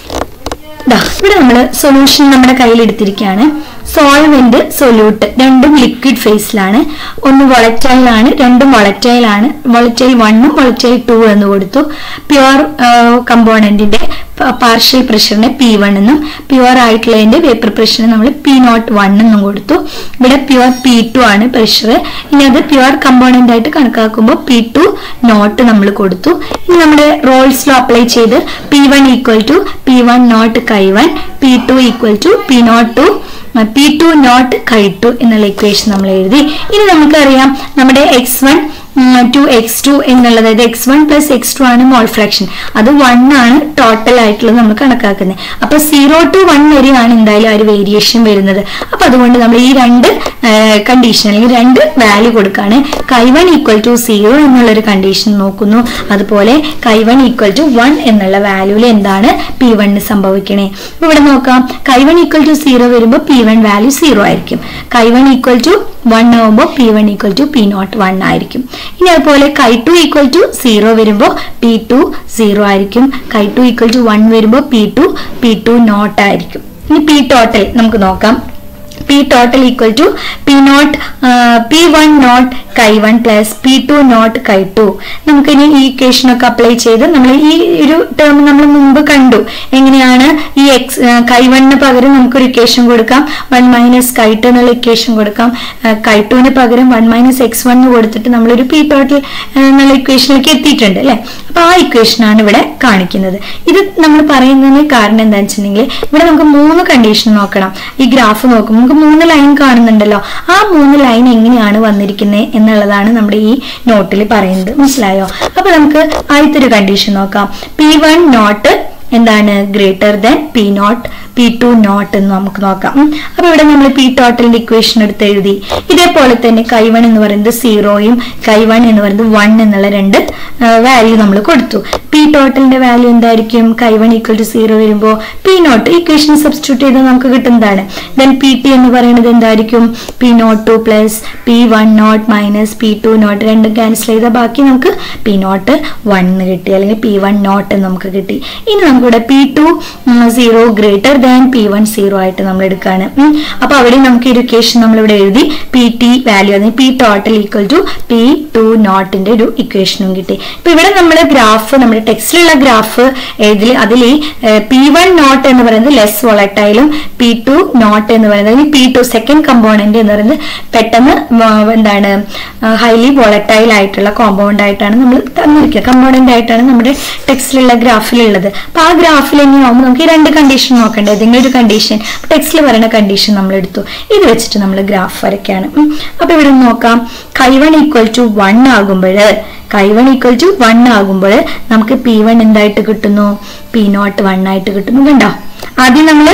ദാ ഇവിടെ നമ്മൾ സൊല്യൂഷൻ നമ്മുടെ കയ്യിൽ എടുത്തിരിക്കുകയാണ് സോൾവെന്റ് സൊല്യൂട്ട് രണ്ടും ലിക്വിഡ് ഫേസിലാണ് ഒന്ന് volatile ആണ് രണ്ടും volatile ആണ് volatile വണ്ണും volatile ടു എന്ന് കൊടുത്തു പ്യുവർ കമ്പോണന്റിന്റെ പാർഷ്യൽ പ്രഷറിനെ പി വൺ എന്നും പ്യുവർ ആയിട്ടുള്ളതിന്റെ വേപ്പർ പ്രഷറിനെ നമ്മൾ പി നോട്ട് വൺ എന്നും കൊടുത്തു ഇവിടെ പ്യുവർ പി ടു ആണ് പ്രഷർ ഇനി അത് പ്യുവർ കമ്പോണന്റ് ആയിട്ട് കണക്കാക്കുമ്പോൾ പി ടു നോട്ട് നമ്മൾ കൊടുത്തു ഇനി നമ്മുടെ റോൾസിലോ അപ്ലൈ ചെയ്ത് P one equal to P one nought chi one P two equal to P nought two P two nought chi two എന്നുള്ള ഇക്വേഷൻ നമ്മൾ എഴുതി ഇനി നമുക്കറിയാം നമ്മുടെ X one two X two എന്നുള്ളത് അതായത് X one plus X two ആണ് mole fraction അത് വൺ ആണ് ടോട്ടൽ ആയിട്ടുള്ളത് നമ്മൾ കണക്കാക്കുന്നത് അപ്പൊ സീറോ ടു വൺ വരെയാണ് എന്തായാലും ആ ഒരു വേരിയേഷൻ വരുന്നത് അപ്പൊ അതുകൊണ്ട് നമ്മൾ ഈ രണ്ട് കണ്ടീഷൻ അല്ലെങ്കിൽ രണ്ട് വാല്യൂ കൊടുക്കാണ് കൈ വൺ ഈക്വൽ ടു സീറോ എന്നുള്ള ഒരു കണ്ടീഷൻ നോക്കുന്നു അതുപോലെ കൈ വൺ ഈക്വൽ ടു വൺ എന്നുള്ള വാല്യൂല് എന്താണ് പി വണ്ണിന് സംഭവിക്കണേ അപ്പൊ ഇവിടെ നോക്കാം chi one equal to zero വരുമ്പോൾ പി വൺ വാല്യൂ സീറോ ആയിരിക്കും chi one equal to one ആവുമ്പോൾ P one equal to P nought one ആയിരിക്കും ഇനി അതുപോലെ chi two equal to zero വരുമ്പോൾ പി ടു സീറോ ആയിരിക്കും chi two equal to one വരുമ്പോൾ P two P two nought ആയിരിക്കും ഇനി പി ടോട്ടൽ നമുക്ക് നോക്കാം P total equal to P nought P one nought chi one plus P two nought chi two നമുക്കിനി ഈ equation ഒക്കെ apply ചെയ്ത് നമ്മൾ ഈ ഒരു ടേം നമ്മൾ മുമ്പ് കണ്ടു എങ്ങനെയാണ് ഈ എക്സ് കൈ വണ്ണിന് പകരം നമുക്കൊരു ഇക്വേഷൻ കൊടുക്കാം വൺ മൈനസ് കൈ ടു എന്നുള്ള ഇക്വേഷൻ കൊടുക്കാം കൈ ടുവിന് പകരം വൺ മൈനസ് എക്സ് വൺ കൊടുത്തിട്ട് നമ്മളൊരു പി ടോട്ടൽ എന്നുള്ള ഇക്വേഷനിലേക്ക് എത്തിയിട്ടുണ്ട് അല്ലെ അപ്പൊ ആ ഇക്വേഷനാണ് ഇവിടെ കാണിക്കുന്നത് ഇത് നമ്മൾ പറയുന്നതിന് കാരണം എന്താണെന്ന് വെച്ചിട്ടുണ്ടെങ്കിൽ ഇവിടെ നമുക്ക് മൂന്ന് കണ്ടീഷൻ നോക്കണം ഈ ഗ്രാഫ് നോക്കുമ്പോൾ നമുക്ക് മൂന്ന് ലൈൻ കാണുന്നുണ്ടല്ലോ ആ മൂന്ന് ലൈൻ എങ്ങനെയാണ് വന്നിരിക്കുന്നത് എന്നുള്ളതാണ് നമ്മുടെ ഈ നോട്ടിൽ പറയുന്നത് മനസ്സിലായോ അപ്പൊ നമുക്ക് ആദ്യത്തെ ഒരു കണ്ടീഷൻ നോക്കാം പി വൺ നോട്ട് എന്താണ് greater than P nought P two nought എന്ന് നമുക്ക് നോക്കാം ഉം. അപ്പൊ ഇവിടെ നമ്മൾ പി ടോട്ടലിന്റെ ഇക്വേഷൻ എടുത്ത് എഴുതി ഇതേപോലെ തന്നെ കൈ വൺ എന്ന് പറയുന്നത് സീറോയും കൈ വൺ എന്ന് പറയുന്നത് വൺ എന്നുള്ള രണ്ട് വാല്യൂ നമ്മൾ കൊടുത്തു പി ടോട്ടലിന്റെ വാല്യൂ എന്തായിരിക്കും chi one equal to zero വരുമ്പോൾ പി നോട്ട് ഇക്വേഷൻ സബ്സ്റ്റിറ്റ്യൂട്ട് ചെയ്താൽ നമുക്ക് കിട്ടുന്നതാണ് ദെൻ പി ടി എന്ന് പറയുന്നത് എന്തായിരിക്കും P nought two plus P one nought minus P two nought രണ്ടും ക്യാൻസൽ ചെയ്താൽ ബാക്കി നമുക്ക് പി നോട്ട് വൺ എന്ന് കിട്ടി അല്ലെങ്കിൽ പി വൺ നോട്ട് എന്ന് നമുക്ക് കിട്ടി ഇനി നമുക്കിവിടെ P two zero greater than P one zero ആയിട്ട് നമ്മൾ എടുക്കുകയാണ് ഉം. അപ്പൊ അവിടെ നമുക്ക് ഇക്വേഷൻ നമ്മൾ ഇവിടെ എഴുതി പി ടി വാല്യൂ അല്ലെങ്കിൽ P total equal to P two നോട്ടിന്റെ ഒരു ഇക്വേഷനും കിട്ടി ഇപ്പൊ ഇവിടെ നമ്മൾ ഗ്രാഫ് നമ്മുടെ ടെക്സ്റ്റിലുള്ള ഗ്രാഫ് എഴുതി അതിൽ പി വൺ നോട്ട് എന്ന് പറയുന്നത് ലെസ് വോളറ്റൈലും പി ടു നോട്ട് എന്ന് പറയുന്നത് പി ടു സെക്കൻഡ് കമ്പോണന്റ് എന്ന് പറയുന്നത് പെട്ടെന്ന് വ- എന്താണ് ഹൈലി വോളറ്റൈൽ ആയിട്ടുള്ള കോമ്പൗണ്ട് ആയിട്ടാണ് നമ്മൾ തന്നിരിക്കുക കമ്പോണന്റ് ആയിട്ടാണ് നമ്മുടെ ടെക്സ്റ്റിലുള്ള ഗ്രാഫിലുള്ളത് അപ്പൊ ആ ഗ്രാഫിൽ എങ്ങനെയാവുമ്പോൾ നമുക്ക് ഈ രണ്ട് കണ്ടീഷൻ നോക്കണ്ടേ ഏതെങ്കിലും ഒരു കണ്ടീഷൻ ടെക്സ്റ്റിൽ പറയുന്ന കണ്ടീഷൻ നമ്മൾ എടുത്തു ഇത് വെച്ചിട്ട് നമ്മൾ ഗ്രാഫ് വരയ്ക്കാണ് ഉം. അപ്പൊ ഇവിടെ നോക്കാം കൈവൺ ഈക്വൽ ടു വൺ ആകുമ്പോൾ കൈവൺ ഈക്വൽ ടു വൺ ആകുമ്പോൾ നമുക്ക് പി വൺ എന്തായിട്ട് കിട്ടുന്നു പി നോട്ട് വൺ ആയിട്ട് കിട്ടുന്നു കണ്ടോ ആദ്യം നമ്മൾ പി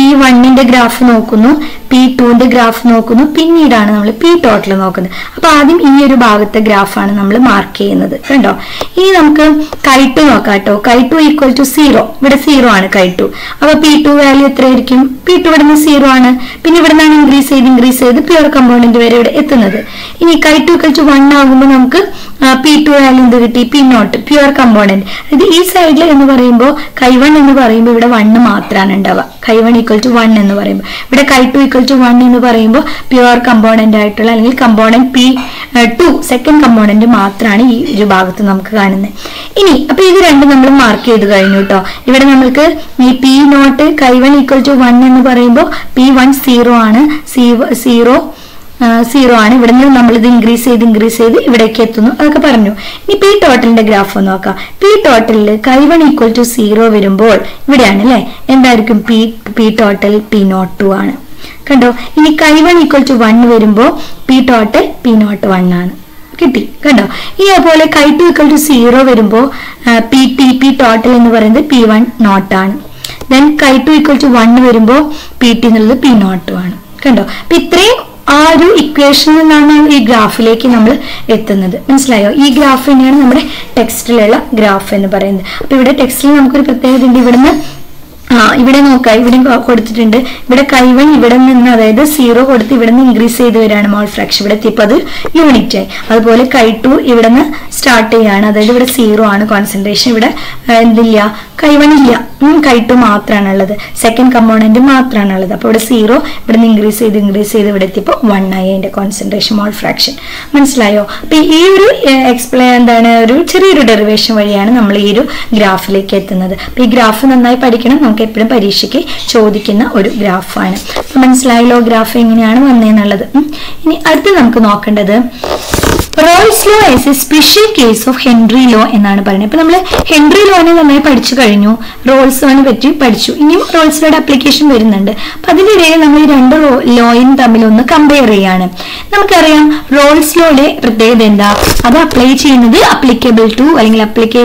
വണ്ണിന്റെ ഗ്രാഫ് നോക്കുന്നു പി ടുവിന്റെ ഗ്രാഫ് നോക്കുന്നു പിന്നീടാണ് നമ്മൾ പി ടോട്ടൽ നോക്കുന്നത് അപ്പൊ ആദ്യം ഈ ഒരു ഭാഗത്തെ ഗ്രാഫാണ് നമ്മൾ മാർക്ക് ചെയ്യുന്നത് കണ്ടോ ഇനി നമുക്ക് കൈ ടു നോക്കാം കേട്ടോ chi two equal to zero ഇവിടെ സീറോ ആണ് കൈ ടു അപ്പൊ പി ടു വാല്യൂ എത്രയായിരിക്കും പി ടു ഇവിടെ നിന്ന് സീറോ ആണ് പിന്നെ ഇവിടെ നിന്നാണ് ഇൻക്രീസ് ചെയ്ത് ഇൻക്രീസ് ചെയ്ത് പ്യുവർ കമ്പോണന്റ് വരെ ഇവിടെ എത്തുന്നത് ഇനി കൈ ടു ഈക്വൽ ടു വൺ ആകുമ്പോൾ നമുക്ക് പി ടു വാല്യൂ എന്ത് കിട്ടി പി നോട്ട് പ്യുവർ കമ്പോണന്റ് ഇത് ഈ സൈഡിൽ എന്ന് പറയുമ്പോൾ കൈ വൺ എന്ന് പറയുമ്പോൾ ഇവിടെ വണ്ണ് മാത്രമാണ് ഉണ്ടാവുക കൈ വൺ ഈക്വൽ ടു വൺ എന്ന് പറയുമ്പോൾ ഇവിടെ കൈ ടു ഈക്വൽ ടു വൺ എന്ന് പറയുമ്പോൾ പ്യുവർ കമ്പോണന്റ് ആയിട്ടുള്ള അല്ലെങ്കിൽ component P two second component മാത്രമാണ് ഈ ഒരു ഭാഗത്ത് നമുക്ക് കാണുന്നത് ഇനി അപ്പൊ ഇത് രണ്ടും നമ്മൾ മാർക്ക് ചെയ്ത് കഴിഞ്ഞു കേട്ടോ ഇവിടെ നമ്മൾക്ക് ഈ P nought chi one equal to one എന്ന് പറയുമ്പോൾ പി വൺ സീറോ ആണ് സീറോ സീറോ ആണ് ഇവിടെ നിന്ന് നമ്മൾ ഇത് ഇൻക്രീസ് ചെയ്ത് ഇൻക്രീസ് ചെയ്ത് ഇവിടേക്ക് എത്തുന്നു അതൊക്കെ പറഞ്ഞു ഇനി പി ടോട്ടലിന്റെ ഗ്രാഫ് ഒന്ന് നോക്കാം പി ടോട്ടലിൽ കൈ വൺ ഈക്വൽ ടു സീറോ വരുമ്പോൾ ഇവിടെയാണ് അല്ലെ എന്തായിരിക്കും P P total P nought two ആണ് കണ്ടോ ഇനി chi one equal to one വരുമ്പോൾ P total P nought one ആണ് കിട്ടി കണ്ടോ ഇനി അതുപോലെ chi two equal to zero വരുമ്പോൾ പി ടി പി ടോട്ടൽ എന്ന് പറയുന്നത് പി വൺ നോട്ട് ആണ് then chi two equal to one വരുമ്പോൾ പി ടി എന്നുള്ളത് പി നോട്ട് ആണ് കണ്ടോ അപ്പൊ ഇത്രയും ആ ഒരു ഇക്വേഷനിൽ നിന്നാണ് ഈ ഗ്രാഫിലേക്ക് നമ്മൾ എത്തുന്നത് മനസ്സിലായോ ഈ ഗ്രാഫ് തന്നെയാണ് നമ്മുടെ ടെക്സ്റ്റിലുള്ള ഗ്രാഫ് എന്ന് പറയുന്നത് അപ്പൊ ഇവിടെ ടെക്സ്റ്റിൽ നമുക്കൊരു പ്രത്യേകത ഉണ്ട് ഇവിടുന്ന് ആ ഇവിടെ നോക്കാം ഇവിടെ കൊ- കൊടുത്തിട്ടുണ്ട് ഇവിടെ കൈവൺ ഇവിടെ നിന്ന് അതായത് സീറോ കൊടുത്ത് ഇവിടെ നിന്ന് ഇൻക്രീസ് ചെയ്ത് വരികയാണ് മോൾ ഫ്രാക്ഷൻ ഇവിടെ എത്തിയപ്പോൾ അത് യൂണിറ്റ് ആയി അതുപോലെ കൈ ടു ഇവിടെ നിന്ന് സ്റ്റാർട്ട് ചെയ്യാണ് അതായത് ഇവിടെ സീറോ ആണ് കോൺസെൻട്രേഷൻ ഇവിടെ ആ, എന്തില്ല കൈവൺ ഇല്ല കൈ ടു മാത്രമാണ് ഉള്ളത് സെക്കൻഡ് കമ്പോണന്റ് മാത്രമാണ് ഉള്ളത് അപ്പോൾ ഇവിടെ സീറോ ഇവിടെ നിന്ന് ഇൻക്രീസ് ചെയ്ത് ഇൻക്രീസ് ചെയ്ത് ഇവിടെ എത്തിയപ്പോൾ വൺ ആയി അതിന്റെ കോൺസെൻട്രേഷൻ മോൾ ഫ്രാക്ഷൻ മനസ്സിലായോ അപ്പൊ ഈ ഒരു എക്സ്പ്ലെയിൻ എന്താണ് ഒരു ചെറിയൊരു ഡെറിവേഷൻ വഴിയാണ് നമ്മൾ ഈ ഒരു ഗ്രാഫിലേക്ക് എത്തുന്നത് അപ്പൊ ഈ ഗ്രാഫ് നന്നായി പഠിക്കണം നമുക്ക് എപ്പോഴും പരീക്ഷയ്ക്ക് ചോദിക്കുന്ന ഒരു ഗ്രാഫാണ് അപ്പൊ മനസ്സിലായല്ലോ ഗ്രാഫ് എങ്ങനെയാണ് വന്നതെന്നുള്ളത് ഉം. ഇനി അടുത്ത് നമുക്ക് നോക്കേണ്ടത് Raoult's law as a special case of Henry law എന്നാണ് പറയുന്നത് ഇപ്പൊ നമ്മൾ ഹെൻറി ലോനെ നന്നായി പഠിച്ചു കഴിഞ്ഞു റോൾസ് ലോനെ പറ്റി പഠിച്ചു ഇനിയും റോൾസ് ലോയുടെ അപ്ലിക്കേഷൻ വരുന്നുണ്ട് അപ്പൊ അതിന്റെ ഇടയിൽ നമ്മൾ ഈ രണ്ട് ലോയും തമ്മിൽ ഒന്ന് കമ്പയർ ചെയ്യാണ് നമുക്കറിയാം റോൾസ് ലോയുടെ പ്രത്യേകത എന്താ അത് അപ്ലൈ ചെയ്യുന്നത് അപ്ലിക്കബിൾ ടു അല്ലെങ്കിൽ അപ്ലിക്കേ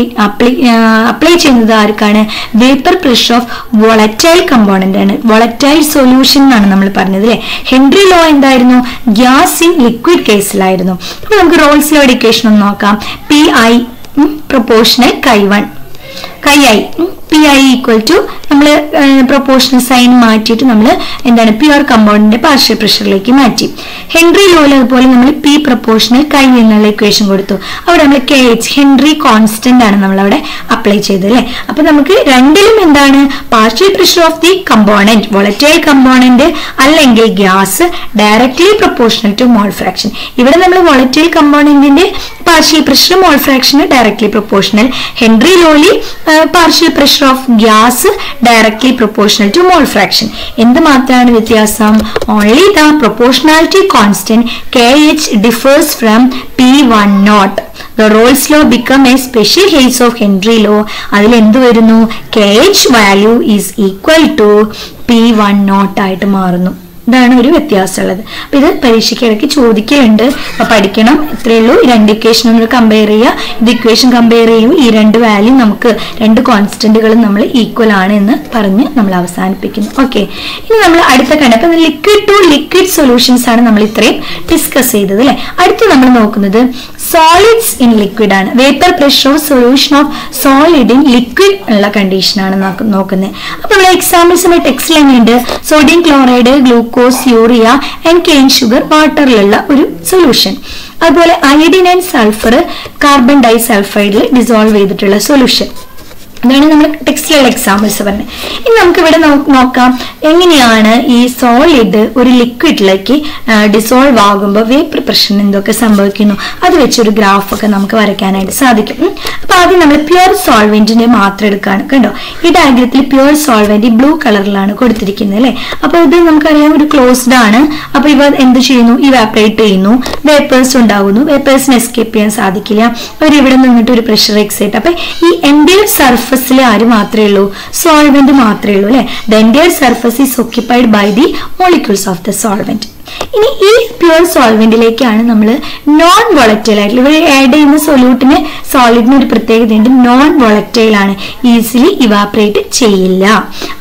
അപ്ലൈ ചെയ്യുന്നത് ആർക്കാണ് vapour pressure of volatile component ആണ് വോളറ്റൈൽ സൊല്യൂഷൻ എന്നാണ് നമ്മൾ പറഞ്ഞത് അല്ലെ ഹെൻറി ലോ എന്തായിരുന്നു ഗ്യാസ് ഇൻ ലിക്വിഡ് കേസിലായിരുന്നു അപ്പൊ നമുക്ക് റോൾസ് ലോ ഇക്വേഷൻ ഒന്ന് നോക്കാം P I proportional chi one chi I P I equal to നമ്മൾ പ്രൊപ്പോർഷണൽ സൈൻ മാറ്റിയിട്ട് നമ്മൾ എന്താണ് പ്യുവർ കമ്പൗണ്ടിന്റെ പാർഷ്യൽ പ്രഷറിലേക്ക് മാറ്റി ഹെൻറി ലോയിൽ അതുപോലെ നമ്മൾ പി പ്രൊപ്പോർഷണൽ കൈ എന്നുള്ള ഇക്വേഷൻ കൊടുത്തു അവിടെ നമ്മൾ കെ എച്ച് ഹെൻറി കോൺസ്റ്റന്റ് ആണ് നമ്മൾ അവിടെ അപ്ലൈ ചെയ്തത് അല്ലെ അപ്പൊ നമുക്ക് രണ്ടിലും എന്താണ് partial pressure of the component volatile component അല്ലെങ്കിൽ gas directly proportional to mole fraction ഇവിടെ നമ്മൾ വോളറ്റൈൽ കമ്പോണന്റിന്റെ പാർഷ്യൽ പ്രഷർ മോൾ ഫ്രാക്ഷന് ഡയറക്ട്ലി പ്രൊപ്പോർഷണൽ ഹെൻറി ലോലി partial pressure of gas directly proportional to mole fraction എന്ത് മാത്രമാണ് വ്യത്യാസം only the proportionality constant K H differs from P one nought the Raoult's law become a special case of Henry law അതിൽ എന്ത് വരുന്നു K H value is equal to P one nought ആയിട്ട് മാറുന്നു ഇതാണ് ഒരു വ്യത്യാസമുള്ളത് അപ്പൊ ഇത് പരീക്ഷയ്ക്ക് ഇടയ്ക്ക് ചോദിക്കലുണ്ട് അപ്പൊ പഠിക്കണം ഇത്രയേ ഉള്ളൂ ഈ രണ്ട് ഇക്വേഷൻ നമ്മൾ കമ്പയർ ചെയ്യുക ഇത് ഇക്വേഷൻ കമ്പയർ ചെയ്യുമ്പോൾ ഈ രണ്ട് വാല്യൂ നമുക്ക് രണ്ട് കോൺസ്റ്റന്റുകളും നമ്മൾ ഈക്വൽ ആണ് എന്ന് പറഞ്ഞ് നമ്മൾ അവസാനിപ്പിക്കുന്നു ഓക്കെ ഇനി നമ്മൾ അടുത്ത കണ്ട അപ്പൊ ലിക്വിഡ് ടു ലിക്വിഡ് സൊല്യൂഷൻസ് ആണ് നമ്മൾ ഇത്രയും ഡിസ്കസ് ചെയ്തത് അല്ലെ അടുത്ത് നമ്മൾ നോക്കുന്നത് സോളിഡ്സ് ഇൻ ലിക്വിഡ് ആണ് vapour pressure of solution of solid in liquid ഉള്ള കണ്ടീഷൻ ആണ് നോക്കുന്നത് അപ്പൊ നമ്മൾ എക്സാമ്പിൾസ് നമ്മുടെ ടെക്സ്റ്റിൽ എങ്ങനെയുണ്ട് sodium chloride glucose urea and cane sugar വാട്ടറിലുള്ള ഒരു സൊല്യൂഷൻ അതുപോലെ അയഡിൻ ആൻഡ് സൾഫർ കാർബൺ ഡൈ സൾഫൈഡിൽ ഡിസോൾവ് ചെയ്തിട്ടുള്ള സൊല്യൂഷൻ ഇതാണ് നമ്മൾ ടെക്സ്റ്റിലുള്ള എക്സാമ്പിൾസ് പറഞ്ഞത് ഇനി നമുക്ക് ഇവിടെ നോക്കാം എങ്ങനെയാണ് ഈ സോളിഡ് ഒരു ലിക്വിഡിലേക്ക് ഡിസോൾവ് ആകുമ്പോൾ വേപ്പർ പ്രഷറിന് എന്തൊക്കെ സംഭവിക്കുന്നു അത് വെച്ചൊരു ഗ്രാഫ് ഒക്കെ നമുക്ക് വരയ്ക്കാനായിട്ട് സാധിക്കും ഉം. അപ്പൊ ആദ്യം നമ്മൾ പ്യുവർ സോൾവെന്റിന്റെ മാത്രം എടുക്കുകയാണ് കണ്ടോ ഈ ഡയഗ്രത്തിൽ പ്യുവർ സോൾവെന്റ് ഈ ബ്ലൂ കളറിലാണ് കൊടുത്തിരിക്കുന്നത് അല്ലെ അപ്പൊ ഇത് നമുക്കറിയാം ഒരു ക്ലോസ്ഡ് ആണ് അപ്പൊ ഇവ എന്ത് ചെയ്യുന്നു ഇവാപ്പറേറ്റ് ചെയ്യുന്നു വേപ്പേഴ്സ് ഉണ്ടാകുന്നു വേപ്പേഴ്സിന് എസ്കേപ്പ് ചെയ്യാൻ സാധിക്കില്ല അവർ ഇവിടെ നിന്നിട്ട് ഒരു പ്രഷർ എക്സൈറ്റ് അപ്പൊ ഈ എൻഡിയർ സർഫസിൽ ആര് മാത്രമേ ഉള്ളൂ സോൾവെന്റ് മാത്രമേ ഉള്ളൂ അല്ലെ the entire surface is occupied by the molecules of the solvent ഇനി ഈ പ്യുവർ സോൾവെന്റിലേക്കാണ് നമ്മൾ നോൺ വോളറ്റൈൽ ആയിട്ടുള്ള ഇവിടെ ആഡ് ചെയ്യുന്ന സൊല്യൂട്ടിന് സോളിഡിന് ഒരു പ്രത്യേകതയുണ്ട് നോൺ വോളറ്റൈൽ ആണ് ഈസിലി ഇവാപ്പറേറ്റ് ചെയ്യില്ല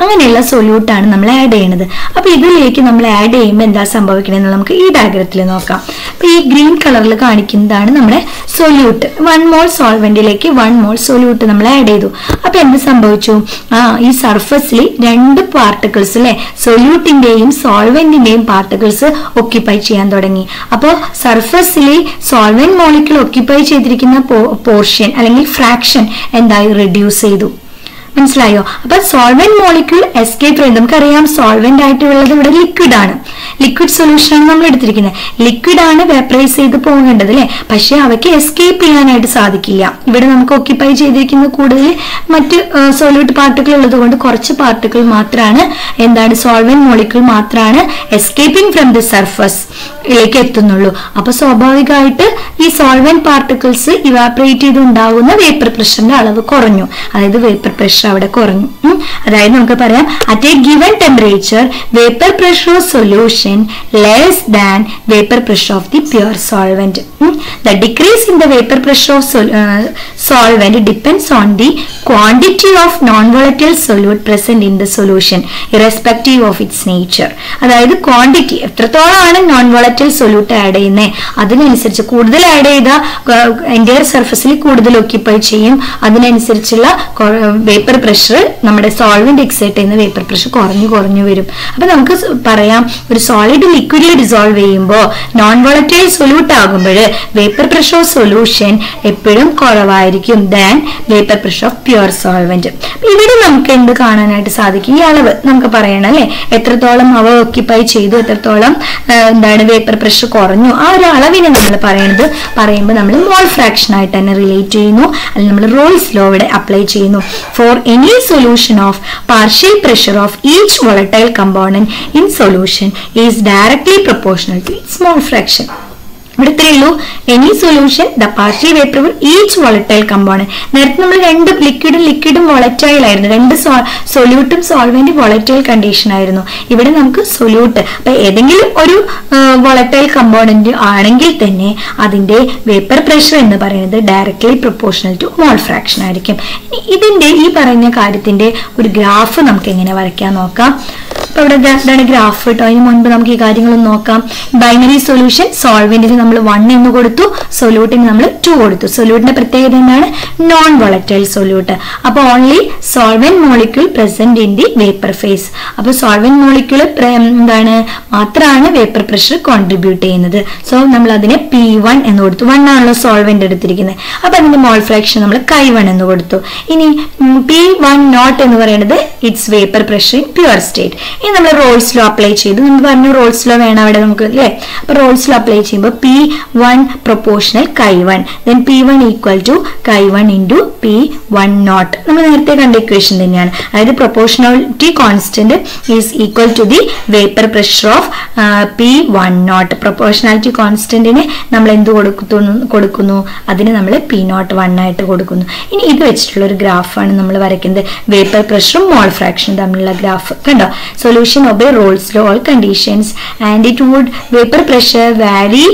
അങ്ങനെയുള്ള സൊല്യൂട്ടാണ് നമ്മൾ ആഡ് ചെയ്യുന്നത് അപ്പൊ ഇതിലേക്ക് നമ്മൾ ആഡ് ചെയ്യുമ്പോൾ എന്താ സംഭവിക്കണമെന്ന് നമുക്ക് ഈ ഡയഗ്രത്തിൽ നോക്കാം അപ്പൊ ഈ ഗ്രീൻ കളറിൽ കാണിക്കുന്നതാണ് നമ്മുടെ സൊല്യൂട്ട് വൺ മോൾ സോൾവെന്റിലേക്ക് വൺ മോൾ സൊല്യൂട്ട് നമ്മൾ ആഡ് ചെയ്തു അപ്പൊ എന്ത് സംഭവിച്ചു ആ ഈ സർഫസിൽ രണ്ട് പാർട്ടിക്കിൾസ് അല്ലെ സൊല്യൂട്ടിന്റെയും സോൾവെന്റിന്റെയും പാർട്ടിക്കിൾസ് ഒക്യുപ്പൈ ചെയ്യാൻ തുടങ്ങി അപ്പോൾ സർഫസിൽ സോൾവെന്റ് മോളിക്യൂൾ ഒക്യുപ്പൈ ചെയ്തിരിക്കുന്ന പോർഷൻ അല്ലെങ്കിൽ ഫ്രാക്ഷൻ എന്തായി റിഡ്യൂസ് ചെയ്തു മനസ്സിലായോ അപ്പൊ സോൾവെന്റ് മോളിക്യൂൾ എസ്കേപ്പ് ചെയ്യും നമുക്കറിയാം സോൾവെന്റ് ആയിട്ടുള്ളത് ഇവിടെ ലിക്വിഡ് ആണ് ലിക്വിഡ് സൊല്യൂഷൻ ആണ് നമ്മൾ എടുത്തിരിക്കുന്നത് ലിക്വിഡ് ആണ് വേപ്പറൈസ് ചെയ്ത് പോകേണ്ടത് അല്ലെ പക്ഷെ അവയ്ക്ക് എസ്കേപ്പ് ചെയ്യാനായിട്ട് സാധിക്കില്ല ഇവിടെ നമുക്ക് ഒക്യുപ്പൈ ചെയ്തിരിക്കുന്ന കൂടുതൽ മറ്റ് സോല്യൂട്ട് പാർട്ടിക്കിൾ ഉള്ളത് കൊണ്ട് കുറച്ച് പാർട്ടിക്കിൾ മാത്രമാണ് എന്താണ് സോൾവെന്റ് മോളിക്യൂൾ മാത്രമാണ് എസ്കേപ്പിംഗ് ഫ്രം ദി സർഫസ് ിലേക്ക് എത്തുന്നുള്ളൂ അപ്പൊ സ്വാഭാവികമായിട്ട് ഈ സോൾവെന്റ് പാർട്ടിക്കിൾസ് ഇവാപറേറ്റ് ചെയ്ത് ഉണ്ടാകുന്ന വേപ്പർ പ്രഷറിന്റെ അളവ് കുറഞ്ഞു അതായത് വേപ്പർ പ്രഷർ അവിടെ കുറഞ്ഞു ഉം. അതായത് നമുക്ക് പറയാം at a given temperature vapour pressure of solution less than vapour pressure of the pure solvent the decrease in the vapour pressure of solvent depends on the quantity of non volatile solute present in the solution irrespective of its nature അതായത് quantity എത്രത്തോളമാണ് non volatile solute add ചെയ്യുന്നത് അതിനനുസരിച്ച് കൂടുതൽ add ചെയ്ത entire സർഫസിൽ കൂടുതൽ occupy ചെയ്യും അതിനനുസരിച്ചുള്ള വേപ്പർ പ്രഷർ നമ്മുടെ സോൾവെന്റ് എക്സൈറ്റ് ചെയ്യുന്ന വേപ്പർ പ്രഷർ കുറഞ്ഞു കുറഞ്ഞു വരും അപ്പൊ നമുക്ക് സ് പറയാം ഒരു സോളിഡ് ലിക്വിഡിൽ ഡിസോൾവ് ചെയ്യുമ്പോൾ നോൺ വോളറ്റൈൽ സൊല്യൂട്ട് ആകുമ്പോൾ വേപ്പർ പ്രഷർ ഓഫ് സൊല്യൂഷൻ എപ്പോഴും കുറവായിരിക്കും than vapour pressure of pure solvent ഇവിടെ നമുക്ക് എന്ത് കാണാനായിട്ട് സാധിക്കും ഈ അളവ് നമുക്ക് പറയണം അല്ലെ എത്രത്തോളം അവ ഒക്യുപ്പൈ ചെയ്തു എത്രത്തോളം ആ, എന്താണ് വേപ്പർ പ്രഷർ കുറഞ്ഞു ആ ഒരു അളവിനെ നമ്മൾ പറയണത് പറയുമ്പോൾ നമ്മൾ മോൾ ഫ്രാക്ഷൻ ആയിട്ട് തന്നെ റിലേറ്റ് ചെയ്യുന്നു അല്ലെങ്കിൽ നമ്മൾ റോൾസ് ലോ ഇവിടെ അപ്ലൈ ചെയ്യുന്നു for any solution of partial pressure of each volatile component in solution is directly proportional to small fraction ഇവിടെ ഇത്രയേ ഉള്ളൂ any solution the partial vapour each volatile component നേരത്തെ നമ്മൾ രണ്ട് ലിക്വിഡും ലിക്വിഡും വോളറ്റൈൽ ആയിരുന്നു രണ്ട് സൊല്യൂട്ടും സോൾവെന്റ് വോളറ്റൈൽ കണ്ടീഷൻ ആയിരുന്നു ഇവിടെ നമുക്ക് സൊല്യൂട്ട് അപ്പൊ ഏതെങ്കിലും ഒരു വോളറ്റൈൽ കമ്പോണന്റ് ആണെങ്കിൽ തന്നെ അതിന്റെ വേപ്പർ പ്രഷർ എന്ന് പറയുന്നത് directly proportional to mole fraction ആയിരിക്കും ഇനി ഇതിന്റെ ഈ പറയുന്ന കാര്യത്തിന്റെ ഒരു ഗ്രാഫ് നമുക്ക് എങ്ങനെ വരയ്ക്കാൻ നോക്കാം അപ്പൊ ഇവിടെ ദാ- ഇതാണ് ഗ്രാഫ് കേട്ടോ അതിന് മുൻപ് നമുക്ക് ഈ കാര്യങ്ങളൊന്ന് നോക്കാം ബൈനറി സൊല്യൂഷൻ സോൾവെന്റിന് നമ്മൾ വൺ എന്ന് കൊടുത്തു സൊല്യൂട്ടിന് നമ്മൾ ടു കൊടുത്തു സൊല്യൂട്ടിന്റെ പ്രത്യേകത എന്താണ് നോൺ വോളറ്റൈൽ സൊല്യൂട്ട് അപ്പൊ only solvent molecule present in the vapour phase അപ്പൊ സോൾവെന്റ് മോളിക്യൂൾ എന്താണ് മാത്രമാണ് വേപ്പർ പ്രഷർ കോൺട്രിബ്യൂട്ട് ചെയ്യുന്നത് സോ നമ്മൾ അതിനെ പി വൺ എന്ന് കൊടുത്തു വൺ ആണല്ലോ സോൾവെന്റ് എടുത്തിരിക്കുന്നത് അപ്പൊ അതിന്റെ മോൾ ഫ്രാക്ഷൻ നമ്മൾ കൈ വൺ എന്ന് കൊടുത്തു ഇനി പി വൺ നോട്ട് എന്ന് പറയുന്നത് it's vapour pressure in pure state ഇനി നമ്മൾ റോൾസ് ലോ അപ്ലൈ ചെയ്തു നമ്മൾ പറഞ്ഞു റോൾസ് ലോ വേണം അവിടെ നമുക്ക് അല്ലേ അപ്പൊ റോൾസ് ലോ അപ്ലൈ ചെയ്യുമ്പോൾ P one proportional chi one then P one equal to chi one into P one nought നമ്മൾ നേരത്തെ കണ്ട ഇക്വേഷൻ തന്നെയാണ് അതായത് proportionality constant is equal to the vapour pressure of P one nought proportionality കോൺസ്റ്റന്റിന് നമ്മൾ എന്ത് കൊടുക്കുന്നു കൊടുക്കുന്നു അതിന് നമ്മൾ പി നോട്ട് വൺ ആയിട്ട് കൊടുക്കുന്നു ഇനി ഇത് വെച്ചിട്ടുള്ള ഒരു ഗ്രാഫാണ് നമ്മൾ വരയ്ക്കുന്നത് വേപ്പർ പ്രഷറും മോൾ ഫ്രാക്ഷനും തമ്മിലുള്ള ഗ്രാഫ് കണ്ടോ solution obey Raoult's law all conditions and it would vapour pressure vary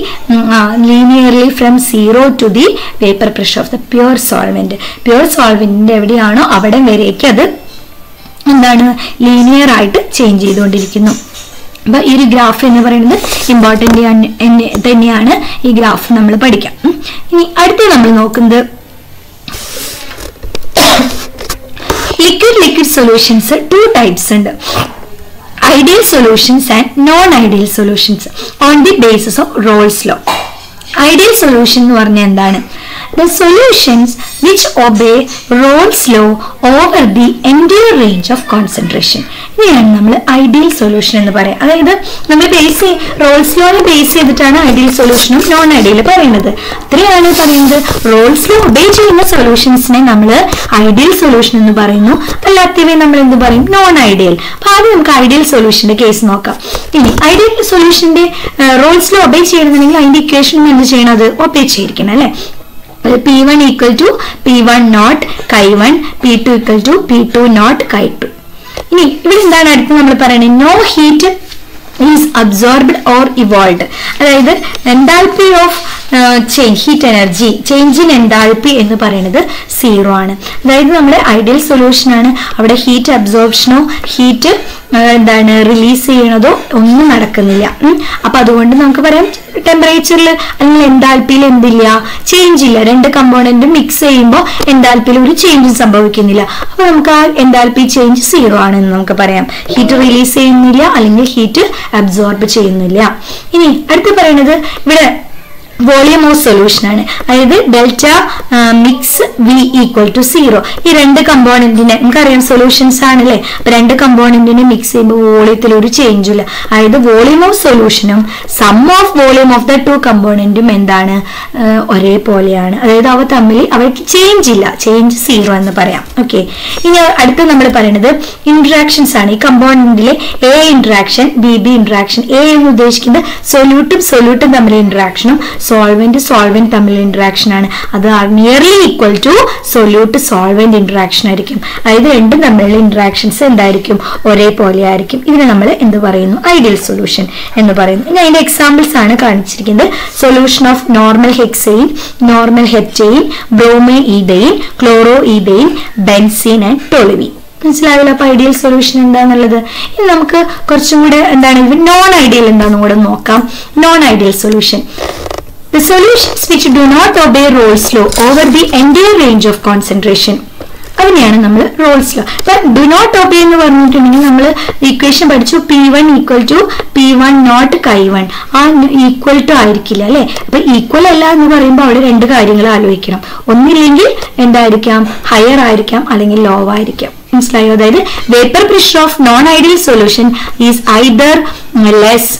linearly from zero to the vapour pressure of the pure solvent pure സോൾവെന്റിന്റെ എവിടെയാണോ അവിടെ വരേക്ക് അത് എന്താണ് ലീനിയർ ആയിട്ട് ചേഞ്ച് ചെയ്തുകൊണ്ടിരിക്കുന്നു അപ്പൊ ഈ ഒരു ഗ്രാഫ് എന്ന് പറയുന്നത് ഇമ്പോർട്ടൻ്റ് തന്നെയാണ് ഈ ഗ്രാഫ് നമ്മൾ പഠിക്കാം ഉം. ഇനി അടുത്ത നമ്മൾ നോക്കുന്നത് liquid liquid solutions two types ഉണ്ട് ideal solutions and non ideal solutions on the basis of Raoult's law ideal solution എന്ന് പറഞ്ഞാൽ എന്താണ് the solutions which obey Raoult's law over the entire range of concentration ഇതിനാണ് നമ്മൾ ideal solution എന്ന് പറയാം അതായത് നമ്മൾ ബേസ് റോൾസ് ലോനെ ബേസ് ചെയ്തിട്ടാണ് ഐഡിയൽ സൊല്യൂഷനും നോൺ ഐഡിയൽ പറയുന്നത് അത്രയാണ് പറയുന്നത് റോൾസ് ലോ ഒബേ ചെയ്യുന്ന സൊല്യൂഷൻസിനെ നമ്മൾ ഐഡിയൽ സൊല്യൂഷൻ എന്ന് പറയുന്നു അല്ലാത്തവയെ നമ്മൾ എന്ത് പറയും നോൺ ഐഡിയൽ അപ്പൊ ആദ്യം നമുക്ക് ഐഡിയൽ സൊല്യൂഷന്റെ കേസ് നോക്കാം ഇനി ഐഡിയൽ സൊല്യൂഷന്റെ റോൾസ് ലോ ഒബേ ചെയ്യണമെന്നുണ്ടെങ്കിൽ അതിന്റെ ഇക്വേഷൻ എന്ത് ചെയ്യണം അത് ഒബേ ചെയ്തിരിക്കണം അല്ലെ P one equal to P one nought chi one P two equal to P two nought chi two ഇനി ഇവിടെ എന്താണ് അടുത്ത് നമ്മൾ പറയുന്നത് no heat is absorbed or evolve അതായത് enthalpy of change heat energy change in enthalpy എന്ന് പറയുന്നത് zero ആണ് അതായത് നമ്മുടെ ഐഡിയൽ സൊല്യൂഷൻ ആണ് അവിടെ ഹീറ്റ് അബ്സോർപ്ഷനോ ഹീറ്റ് എന്താണ് റിലീസ് ചെയ്യണതോ ഒന്നും നടക്കുന്നില്ല ഉം. അപ്പൊ അതുകൊണ്ട് നമുക്ക് പറയാം ടെമ്പറേച്ചറിൽ അല്ലെങ്കിൽ എൻതാൽപ്പിയിൽ എന്തില്ല ചേഞ്ച് ഇല്ല രണ്ട് കമ്പോണന്റും മിക്സ് ചെയ്യുമ്പോൾ എൻതാൽപ്പിയിൽ ഒരു ചേഞ്ചും സംഭവിക്കുന്നില്ല അപ്പൊ നമുക്ക് ആ എൻതാൽപ്പി ചേഞ്ച് സീറോ ആണെന്ന് നമുക്ക് പറയാം ഹീറ്റ് റിലീസ് ചെയ്യുന്നില്ല അല്ലെങ്കിൽ ഹീറ്റ് അബ്സോർബ് ചെയ്യുന്നില്ല ഇനി അടുത്ത് പറയുന്നത് ഇവിടെ വോളിയം ഓഫ് സൊല്യൂഷൻ ആണ് അതായത് delta mix V equal to zero ഈ രണ്ട് കമ്പോണന്റിനെ നമുക്കറിയാം സൊല്യൂഷൻസ് ആണല്ലേ അപ്പൊ രണ്ട് കമ്പോണന്റിനെ മിക്സ് ചെയ്യുമ്പോൾ വോളിയത്തിൽ ഒരു ചേഞ്ചും ഇല്ല അതായത് വോളിയം ഓഫ് സൊല്യൂഷനും sum of volume of the two കമ്പോണന്റും എന്താണ് ആ, ഒരേപോലെയാണ് അതായത് അവ തമ്മിൽ അവയ്ക്ക് ചേഞ്ച് ഇല്ല ചേഞ്ച് സീറോ എന്ന് പറയാം ഓക്കെ ഇനി അടുത്ത് നമ്മൾ പറയുന്നത് ഇന്ററാക്ഷൻസ് ആണ് ഈ കമ്പോണന്റിലെ A interaction B B interaction A എന്ന് ഉദ്ദേശിക്കുന്നത് സൊല്യൂട്ടും സൊല്യൂട്ടും തമ്മിലുള്ള ഇന്ററാക്ഷനും സോൾവെന്റ് സോൾവെന്റ് തമ്മിലുള്ള ഇന്ററാക്ഷൻ ആണ് അത് nearly equal to solute solvent interaction ആയിരിക്കും അതായത് രണ്ടും തമ്മിലുള്ള ഇന്ററാക്ഷൻസ് എന്തായിരിക്കും ഒരേപോലെ ആയിരിക്കും ഇതിനെ നമ്മൾ എന്ത് പറയുന്നു ഐഡിയൽ സൊല്യൂഷൻ എന്ന് പറയുന്നു ഇനി അതിന്റെ എക്സാമ്പിൾസ് ആണ് കാണിച്ചിരിക്കുന്നത് solution of normal hexane normal heptane bromo ethane chloro ethane benzene and toluene മനസ്സിലായല്ലോ അപ്പൊ ഐഡിയൽ സൊല്യൂഷൻ എന്താന്നുള്ളത് ഇനി നമുക്ക് കുറച്ചും കൂടെ എന്താണ് നോൺ ഐഡിയൽ എന്താണെന്ന് കൂടെ നോക്കാം non ideal solution The solutions which do not obey Rolle's law over the entire range of concentration അതിനെയാണ് നമ്മൾ റോൾസ് ലോ അപ്പൊ ഡു നോട്ട് ഒബേ എന്ന് പറഞ്ഞിട്ടുണ്ടെങ്കിൽ നമ്മൾ ഇക്വേഷൻ പഠിച്ചു P one equal to P one nought chi one ah equal to ആയിരിക്കില്ല അല്ലെ അപ്പൊ ഈക്വൽ അല്ല എന്ന് പറയുമ്പോൾ അവിടെ രണ്ട് കാര്യങ്ങൾ ആലോചിക്കണം ഒന്നില്ലെങ്കിൽ എന്തായിരിക്കാം ഹയർ ആയിരിക്കാം അല്ലെങ്കിൽ ലോ ആയിരിക്കാം മനസ്സിലായോ അതായത് vapour pressure of non ideal solution is either less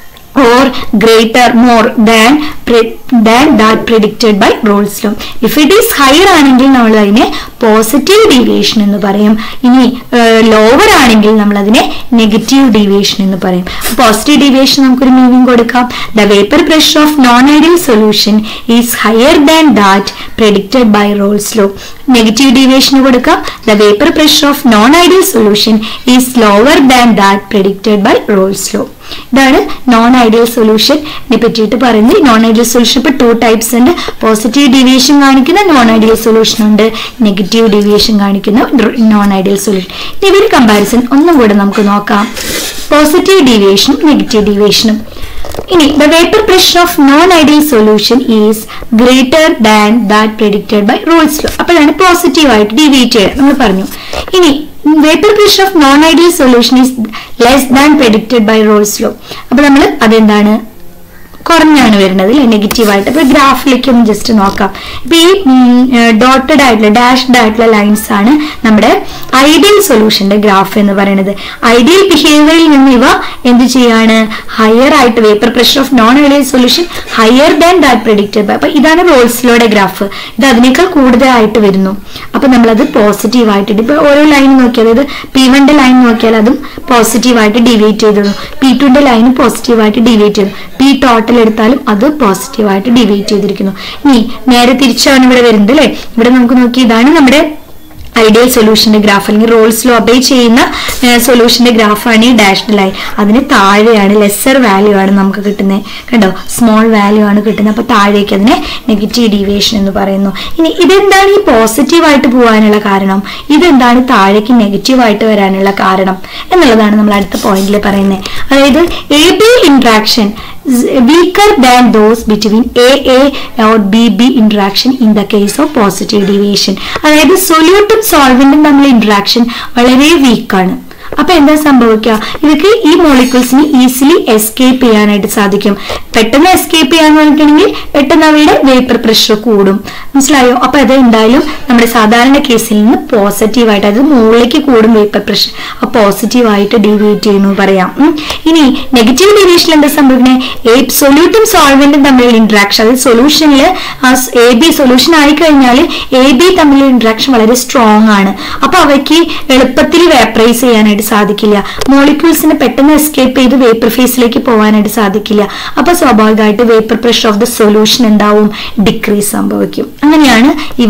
or greater more than pre- than that predicted by Rolle's law. If it is higher ആണെങ്കിൽ നമ്മൾ അതിനെ പോസിറ്റീവ് ഡീവിയേഷൻ എന്ന് പറയും ഇനി ലോവർ ആണെങ്കിൽ നമ്മൾ അതിനെ നെഗറ്റീവ് ഡീവിയേഷൻ എന്ന് പറയും പോസിറ്റീവ് ഡീവിയേഷൻ നമുക്കൊരു മീനിങ് കൊടുക്കാം the vapour pressure of non ideal solution is higher than that predicted by Rolle's law. Negative deviation കൊടുക്കാം the vapour pressure of non ideal solution is lower than that predicted by Rolle's law. ഇതാണ് non ideal സൊല്യൂഷനെ പറ്റിയിട്ട് പറയുന്നത് non ideal solution ഇപ്പൊ two types ഉണ്ട് positive deviation കാണിക്കുന്ന non ideal solution ഉണ്ട് negative deviation കാണിക്കുന്ന നോൺ ഐഡിയൽ സൊല്യൂഷൻ ഇവർ കമ്പാരിസൺ ഒന്നും കൂടെ നമുക്ക് നോക്കാം പോസിറ്റീവ് ഡീവിയേഷനും നെഗറ്റീവ് ഡീവിയേഷനും ഇനി the vapour pressure of non ideal solution is greater than that predicted by Raoult's law അപ്പോഴാണ് പോസിറ്റീവ് ആയിട്ട് ഡീവിയേറ്റ് ചെയ്യുക നമ്മൾ പറഞ്ഞു ഇനി vapour pressure of non ideal solution is less than predicted by Raoult's law അപ്പൊ നമ്മൾ അതെന്താണ് കുറഞ്ഞാണ് വരുന്നത് അല്ലെ നെഗറ്റീവ് ആയിട്ട് അപ്പൊ ഗ്രാഫിലേക്ക് ഒന്ന് ജസ്റ്റ് നോക്കാം ഇപ്പൊ ഈ ഡോട്ടഡ് ആയിട്ടുള്ള ഡാഷ്ഡ് ആയിട്ടുള്ള ലൈൻസ് ആണ് നമ്മുടെ ഐഡിയൽ സൊല്യൂഷന്റെ ഗ്രാഫ് എന്ന് പറയുന്നത് ഐഡിയൽ ബിഹേവിയറിൽ നിന്ന് ഇവ എന്ത് ചെയ്യാണ് ഹയർ ആയിട്ട് vapour pressure of non ideal solution higher than that predicted by അപ്പൊ ഇതാണ് റോൾസിലോടെ ഗ്രാഫ് ഇത് അതിനേക്കാൾ കൂടുതലായിട്ട് വരുന്നു അപ്പൊ നമ്മളത് പോസിറ്റീവ് ആയിട്ട് ഇപ്പൊ ഓരോ ലൈൻ നോക്കിയാൽ അതായത് പി വണ്ടെ ലൈൻ നോക്കിയാൽ അതും പോസിറ്റീവായിട്ട് ഡിവൈറ്റ് ചെയ്തിരുന്നു പി ടുന്റെ ലൈൻ പോസിറ്റീവായിട്ട് ഡിവൈറ്റ് ചെയ്തു പി ടോട്ടൽ എടുത്താലും അത് പോസിറ്റീവായിട്ട് ഡിവൈറ്റ് ചെയ്തിരിക്കുന്നു ഇനി നേരെ തിരിച്ചാണ് ഇവിടെ വരുന്നത് അല്ലെ ഇവിടെ നമുക്ക് നോക്കി ഇതാണ് നമ്മുടെ ഐഡിയൽ സൊല്യൂഷന്റെ ഗ്രാഫ് അല്ലെങ്കിൽ റോൾസ് ലോ അബൈ ചെയ്യുന്ന സൊല്യൂഷന്റെ ഗ്രാഫാണ് ഈ ഡാഷ്ഡ് ലൈൻ അതിന് താഴെയാണ് ലെസർ വാല്യൂ ആണ് നമുക്ക് കിട്ടുന്നത് കണ്ടോ സ്മോൾ വാല്യൂ ആണ് കിട്ടുന്നത് അപ്പൊ താഴേക്ക് അതിനെ നെഗറ്റീവ് ഡീവിയേഷൻ എന്ന് പറയുന്നു ഇനി ഇതെന്താണ് ഈ പോസിറ്റീവ് ആയിട്ട് പോകാനുള്ള കാരണം ഇതെന്താണ് താഴേക്ക് നെഗറ്റീവ് ആയിട്ട് വരാനുള്ള കാരണം എന്നുള്ളതാണ് നമ്മൾ അടുത്ത പോയിന്റിൽ പറയുന്നത് അതായത് A B interaction weaker than those between AA or BB interaction in the case of positive deviation അതായത് സൊല്യൂട്ടും സോൾവെന്റും തമ്മിലുള്ള ഇന്ററാക്ഷൻ വളരെ വീക്കാണ് അപ്പൊ എന്താ സംഭവിക്കുക ഇവർക്ക് ഈ മോളിക്യൂൾസിന് ഈസിലി എസ്കേപ്പ് ചെയ്യാനായിട്ട് സാധിക്കും പെട്ടെന്ന് എസ്കേപ്പ് ചെയ്യാന്ന് പറഞ്ഞിട്ടുണ്ടെങ്കിൽ പെട്ടെന്ന് അവയുടെ വേപ്പർ പ്രഷർ കൂടും മനസ്സിലായോ അപ്പൊ അത് എന്തായാലും നമ്മുടെ സാധാരണ കേസിൽ നിന്ന് പോസിറ്റീവായിട്ട് അതായത് മുകളിലേക്ക് കൂടും വേപ്പർ പ്രഷർ ആ പോസിറ്റീവായിട്ട് ഡീവിയേറ്റ് ചെയ്യുന്നു പറയാം ഉം. ഇനി നെഗറ്റീവ് ഡീവിയേഷനിൽ എന്താ സംഭവിക്കുന്നത് സൊല്യൂട്ടും സോൾവെന്റും തമ്മിലുള്ള ഇന്ററാക്ഷൻ അതായത് സൊല്യൂഷനിൽ എ ബി സൊല്യൂഷൻ ആയി കഴിഞ്ഞാൽ എ ബി തമ്മിലുള്ള ഇന്ററാക്ഷൻ വളരെ സ്ട്രോങ് ആണ് അപ്പൊ അവയ്ക്ക് എളുപ്പത്തിൽ വേപ്പറൈസ് ചെയ്യാനായിട്ട് സാധിക്കില്ല മോളിക്യൂൾസിന് പെട്ടെന്ന് എസ്കേപ്പ് ചെയ്ത് വേപ്പർ ഫേസിലേക്ക് പോകാനായിട്ട് സാധിക്കില്ല അപ്പൊ സ്വാഭാവികമായിട്ട് vapour pressure of the solution എന്താവും ഡിക്രീസ് സംഭവിക്കും അങ്ങനെയാണ് ഇവ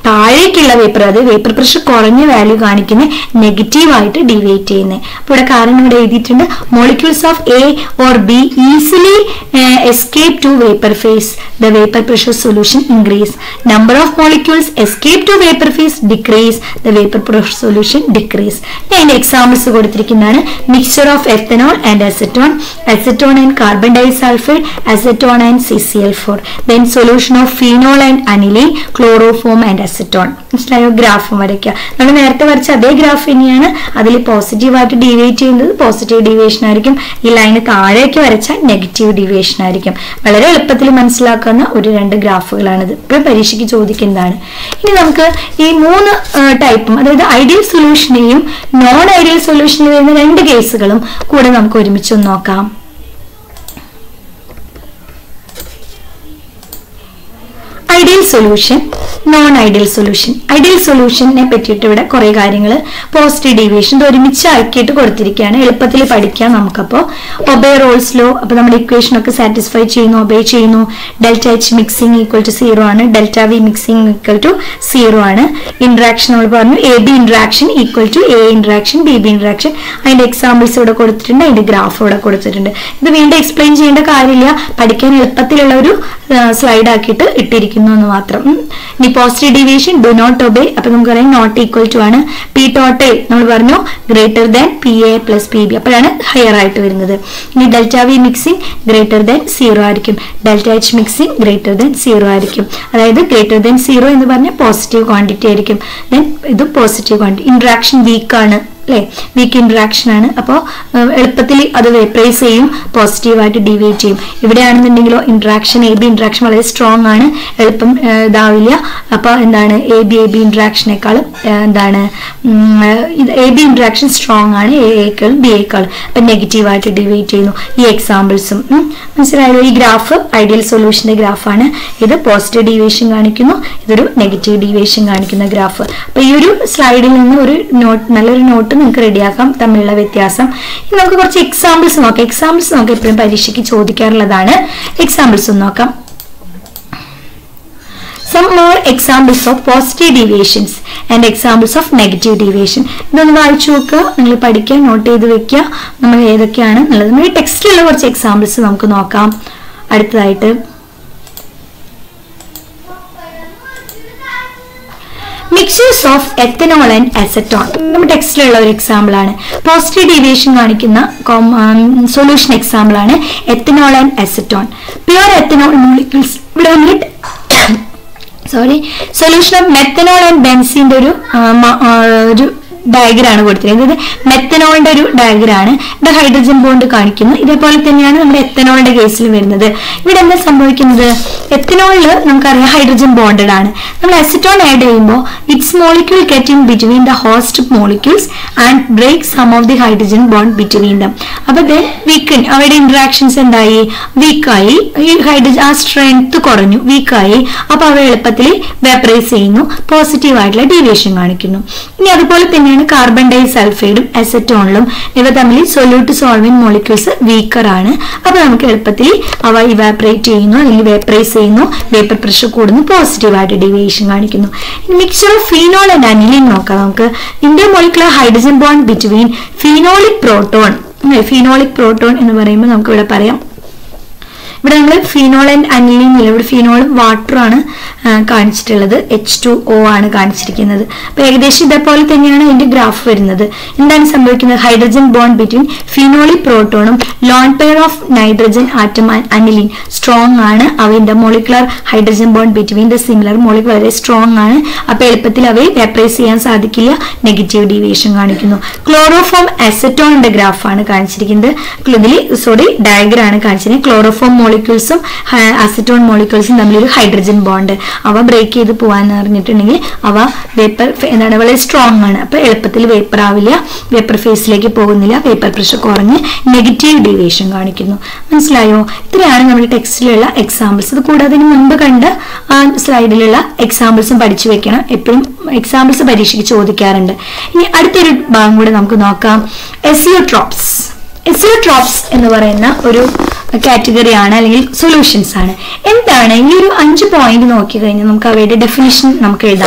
താഴേക്കുള്ള വേപ്പർ അത് വേപ്പർ പ്രഷർ കുറഞ്ഞ വാല്യൂ കാണിക്കുന്ന നെഗറ്റീവ് ആയിട്ട് ഡീവിയേറ്റ് ചെയ്യുന്നത് അപ്പോൾ ഇവിടെ കാരണം ഇവിടെ എഴുതിയിട്ടുണ്ട് molecules of A or B easily escape to vapour phase the vapour pressure solution increase number of molecules escape to vapour phase decrease the vapour pressure solution decrease അതിന്റെ examples കൊടുത്തിരിക്കുന്നതാണ് mixture of ethanol and acetone acetone and carbon disulphide acetone and C C L four then solution of phenol and aniline chloroform and acetone മനസ്സിലായോ ഗ്രാഫും വരയ്ക്കുക നമ്മൾ നേരത്തെ വരച്ച അതേ graph തന്നെയാണ് അതിൽ പോസിറ്റീവായിട്ട് ഡീവിയേറ്റ് ചെയ്യുന്നത് പോസിറ്റീവ് ഡീവിയേഷൻ ആയിരിക്കും ഈ ലൈന് താഴേക്ക് വരച്ചാൽ നെഗറ്റീവ് ഡീവിയേഷൻ ആയിരിക്കും വളരെ എളുപ്പത്തിൽ മനസ്സിലാക്കുന്ന ഒരു രണ്ട് ഗ്രാഫുകളാണിത് ഇപ്പോൾ പരീക്ഷയ്ക്ക് ചോദിക്കുന്നതാണ് ഇനി നമുക്ക് ഈ മൂന്ന് ടൈപ്പും അതായത് ഐഡിയൽ സൊല്യൂഷനെയും നോൺ ഐഡിയൽ സൊല്യൂഷനിൽ വരുന്ന രണ്ട് കേസുകളും കൂടെ നമുക്ക് ഒരുമിച്ച് ഒന്ന് നോക്കാം ideal solution non ideal solution ideal സൊല്യൂഷനെ പറ്റിയിട്ട് ഇവിടെ കുറെ കാര്യങ്ങൾ പോസിറ്റീവ് ഡീവിയേഷൻ ഇത് ഒരുമിച്ച് ആക്കിയിട്ട് കൊടുത്തിരിക്കുകയാണ് എളുപ്പത്തിൽ പഠിക്കാം നമുക്കപ്പോൾ ഒബേ റോൾസ് ലോ അപ്പോൾ നമ്മുടെ ഇക്വേഷൻ ഒക്കെ സാറ്റിസ്ഫൈ ചെയ്യുന്നു ഒബേ ചെയ്യുന്നു delta H mixing equal to zero ആണ് delta V mixing equal to zero ആണ് ഇൻട്രാക്ഷൻ നമ്മൾ പറഞ്ഞു A B interaction equal to A interaction B B interaction അതിന്റെ എക്സാമ്പിൾസ് ഇവിടെ കൊടുത്തിട്ടുണ്ട് അതിന്റെ ഗ്രാഫ് ഇവിടെ കൊടുത്തിട്ടുണ്ട് ഇത് വീണ്ടും എക്സ്പ്ലെയിൻ ചെയ്യേണ്ട കാര്യമില്ല പഠിക്കാൻ എളുപ്പത്തിലുള്ള ഒരു സ്ലൈഡ് ആക്കിയിട്ട് ഇട്ടിരിക്കുന്നു എന്ന് മാത്രം ഉം. ഇനി positive deviation do not obey അപ്പൊ നമുക്കറിയാം നോട്ട് ഈക്വൽ ടു ആണ് പി ടോട്ടൽ നമ്മൾ പറഞ്ഞു greater than P A plus P B അപ്പോഴാണ് ഹയർ ആയിട്ട് വരുന്നത് ഇനി delta V mixing greater than zero ആയിരിക്കും delta H mixing greater than zero ആയിരിക്കും അതായത് ഗ്രേറ്റർ ദാൻ സീറോ എന്ന് പറഞ്ഞാൽ പോസിറ്റീവ് ക്വാണ്ടിറ്റി ആയിരിക്കും ദെൻ ഇത് പോസിറ്റീവ് ക്വാണ്ടിറ്റി ഇന്ററാക്ഷൻ വീക്ക് ആണ് അല്ലെ വീക്ക് ഇന്ററാക്ഷൻ ആണ് അപ്പോൾ എളുപ്പത്തിൽ അത് വേപ്പറൈസ് ചെയ്യും പോസിറ്റീവായിട്ട് ഡീവിയേറ്റ് ചെയ്യും ഇവിടെയാണെന്നുണ്ടെങ്കിലോ ഇന്ററാക്ഷൻ എ ബി ഇന്ററാക്ഷൻ വളരെ സ്ട്രോങ് ആണ് എളുപ്പം ആ, ഇതാവില്ല അപ്പോൾ എന്താണ് എ ബി എ ബി ഇന്ററാക്ഷനേക്കാളും എന്താണ് എ ബി ഇന്ററാക്ഷൻ സ്ട്രോങ് ആണ് എ എക്കാളും ബി എക്കാളും അപ്പം നെഗറ്റീവായിട്ട് ഡീവിയേറ്റ് ചെയ്യുന്നു ഈ എക്സാമ്പിൾസും മനസ്സിലായല്ലോ ഈ ഗ്രാഫ് ഐഡിയൽ സൊല്യൂഷന്റെ ഗ്രാഫാണ് ഇത് പോസിറ്റീവ് ഡീവിയേഷൻ കാണിക്കുന്നു ഇതൊരു നെഗറ്റീവ് ഡീവിയേഷൻ കാണിക്കുന്ന ഗ്രാഫ് അപ്പൊ ഈ ഒരു സ്ലൈഡിൽ നിന്ന് ഒരു നോട്ട് നല്ലൊരു നോട്ട് നിങ്ങൾക്ക് റെഡിയാക്കാം തമ്മിലുള്ള വ്യത്യാസം ഇനി നമുക്ക് കുറച്ച് എക്സാമ്പിൾസ് നോക്കാം എക്സാമ്പിൾസ് നമുക്ക് എപ്പോഴും പരീക്ഷയ്ക്ക് ചോദിക്കാറുള്ളതാണ് എക്സാമ്പിൾസ് ഒന്ന് നോക്കാം some more examples of positive deviations and examples of negative deviation ഇതൊന്ന് വായിച്ചു നോക്കുക നിങ്ങൾ പഠിക്കുക നോട്ട് ചെയ്ത് വെക്കുക നമ്മൾ ഏതൊക്കെയാണ് എന്നുള്ളത് നമ്മുടെ ടെക്സ്റ്റിലുള്ള കുറച്ച് എക്സാമ്പിൾസ് നമുക്ക് നോക്കാം അടുത്തതായിട്ട് mixtures of ethanol and acetone നമ്മുടെ ടെക്സ്റ്റിലുള്ള ഒരു എക്സാമ്പിൾ ആണ് പോസിറ്റീവ് ഡീവിയേഷൻ കാണിക്കുന്ന സൊല്യൂഷൻ എക്സാമ്പിൾ ആണ് ethanol and acetone pure ethanol molecules ഇവിടെ വന്നിട്ട് sorry solution of methanol and ബെൻസിന്റെ ഒരു ആ, മ- ആ, ഒരു ഡയഗ്രാണ് കൊടുത്തിരിക്കുന്നത് ഇത് മെത്തനോളിന്റെ ഒരു ഡയഗ്രാണ് ഇത് ഹൈഡ്രജൻ ബോണ്ട് കാണിക്കുന്നു ഇതേപോലെ തന്നെയാണ് നമ്മുടെ എത്തനോളിന്റെ കേസിൽ വരുന്നത് ഇവിടെ എന്താ സംഭവിക്കുന്നത് എത്തനോളിൽ നമുക്കറിയാം ഹൈഡ്രജൻ ബോണ്ടഡ് ആണ് നമ്മൾ അസിറ്റോൺ ആഡ് ചെയ്യുമ്പോൾ it's molecule getting between the host molecules and break some of the hydrogen bond between them അപ്പൊ ദെൻ വീക്കൻ അവയുടെ ഇന്ററാക്ഷൻസ് എന്തായി വീക്കായി ഈ ഹൈഡ്രജൻ ആ സ്ട്രെങ്ത് കുറഞ്ഞു വീക്കായി അപ്പൊ അവ എളുപ്പത്തിൽ വേപ്പറൈസ് ചെയ്യുന്നു പോസിറ്റീവ് ആയിട്ടുള്ള ഡീവിയേഷൻ കാണിക്കുന്നു ഇനി അതുപോലെ തന്നെയാണ് കാർബൺ ഡൈ സൾഫൈഡും അസറ്റോണിലും ഇവ തമ്മിൽ സൊല്യൂട്ട് സോൾവെന്റ് മോളിക്യൂൾസ് വീക്കർ ആണ് അപ്പൊ നമുക്ക് എളുപ്പത്തിൽ അവ ഇവാപറേറ്റ് ചെയ്യുന്നു അല്ലെങ്കിൽ വേപ്പറൈസ് ചെയ്യുന്നു വേപ്പർ പ്രഷർ കൂടുന്നു പോസിറ്റീവ് ആയിട്ട് ഡീവിയേഷൻ കാണിക്കുന്നു ഇനി mixer of phenol and aniline നോക്കാം നമുക്ക് intermolecular hydrogen bond between phenolic proton phenolic proton എന്ന് പറയുമ്പോൾ നമുക്ക് ഇവിടെ പറയാം ഇവിടെ നമ്മൾ ഫീനോൾ ആൻഡ് അനിലിൻ ഇല്ല ഇവിടെ ഫീനോളും വാട്ടറും ആണ് ആ, കാണിച്ചിട്ടുള്ളത് എച്ച് ടു ഒ ആണ് കാണിച്ചിരിക്കുന്നത് അപ്പൊ ഏകദേശം ഇതേപോലെ തന്നെയാണ് ഇതിന്റെ ഗ്രാഫ് വരുന്നത് എന്താണ് സംഭവിക്കുന്നത് ഹൈഡ്രജൻ ബോണ്ട് ബിറ്റ്വീൻ ഫിനോളി പ്രോട്ടോണും lone pair of nitrogen atom and aniline strong ആണ് അവയുടെ molecular hydrogen bond between the similar molecule വളരെ സ്ട്രോങ് ആണ് അപ്പൊ എളുപ്പത്തിൽ അവയെ വേപ്പറൈസ് ചെയ്യാൻ സാധിക്കില്ല നെഗറ്റീവ് ഡീവിയേഷൻ കാണിക്കുന്നു ക്ലോറോഫോം അസറ്റോണിന്റെ ഗ്രാഫാണ് കാണിച്ചിരിക്കുന്നത് ഇതിൽ സോറി ഡയഗ്രാം ആണ് കാണിച്ചിരിക്കുന്നത് ക്ലോറോഫോം മോളിക്യൂൾസും അസറ്റോൺ മോളിക്യൂൾസും തമ്മിലൊരു ഹൈഡ്രജൻ ബോണ്ട് അവ ബ്രേക്ക് ചെയ്ത് പോകാൻ പറഞ്ഞിട്ടുണ്ടെങ്കിൽ അവ വേപ്പർ എന്താണ് വളരെ സ്ട്രോങ് ആണ് അപ്പൊ എളുപ്പത്തിൽ വേപ്പർ ആവില്ല വേപ്പർ ഫേസിലേക്ക് പോകുന്നില്ല വേപ്പർ പ്രഷർ കുറഞ്ഞ് നെഗറ്റീവ് ഡീവിയേഷൻ കാണിക്കുന്നു മനസ്സിലായോ ഇത്രയാണ് നമ്മുടെ ടെക്സ്റ്റിലുള്ള എക്സാമ്പിൾസ് ഇത് കൂടാതെ ഇതിന് മുൻപ് കണ്ട ആ സ്ലൈഡിലുള്ള എക്സാമ്പിൾസും പഠിച്ചു വെക്കണം എപ്പോഴും എക്സാമ്പിൾസ് പരീക്ഷയ്ക്ക് ചോദിക്കാറുണ്ട് ഇനി അടുത്തൊരു ഭാഗം കൂടെ നമുക്ക് നോക്കാം എസിയോട്രോപ്സ് എസിയോട്രോപ്സ് എന്ന് പറയുന്ന ഒരു കാറ്റഗറി ആണ് അല്ലെങ്കിൽ സൊല്യൂഷൻസ് ആണ് എന്താണ് ഈ ഒരു അഞ്ച് പോയിന്റ് നോക്കി കഴിഞ്ഞാൽ നമുക്ക് അവയുടെ ഡെഫിനിഷൻ നമുക്ക് എഴുതാം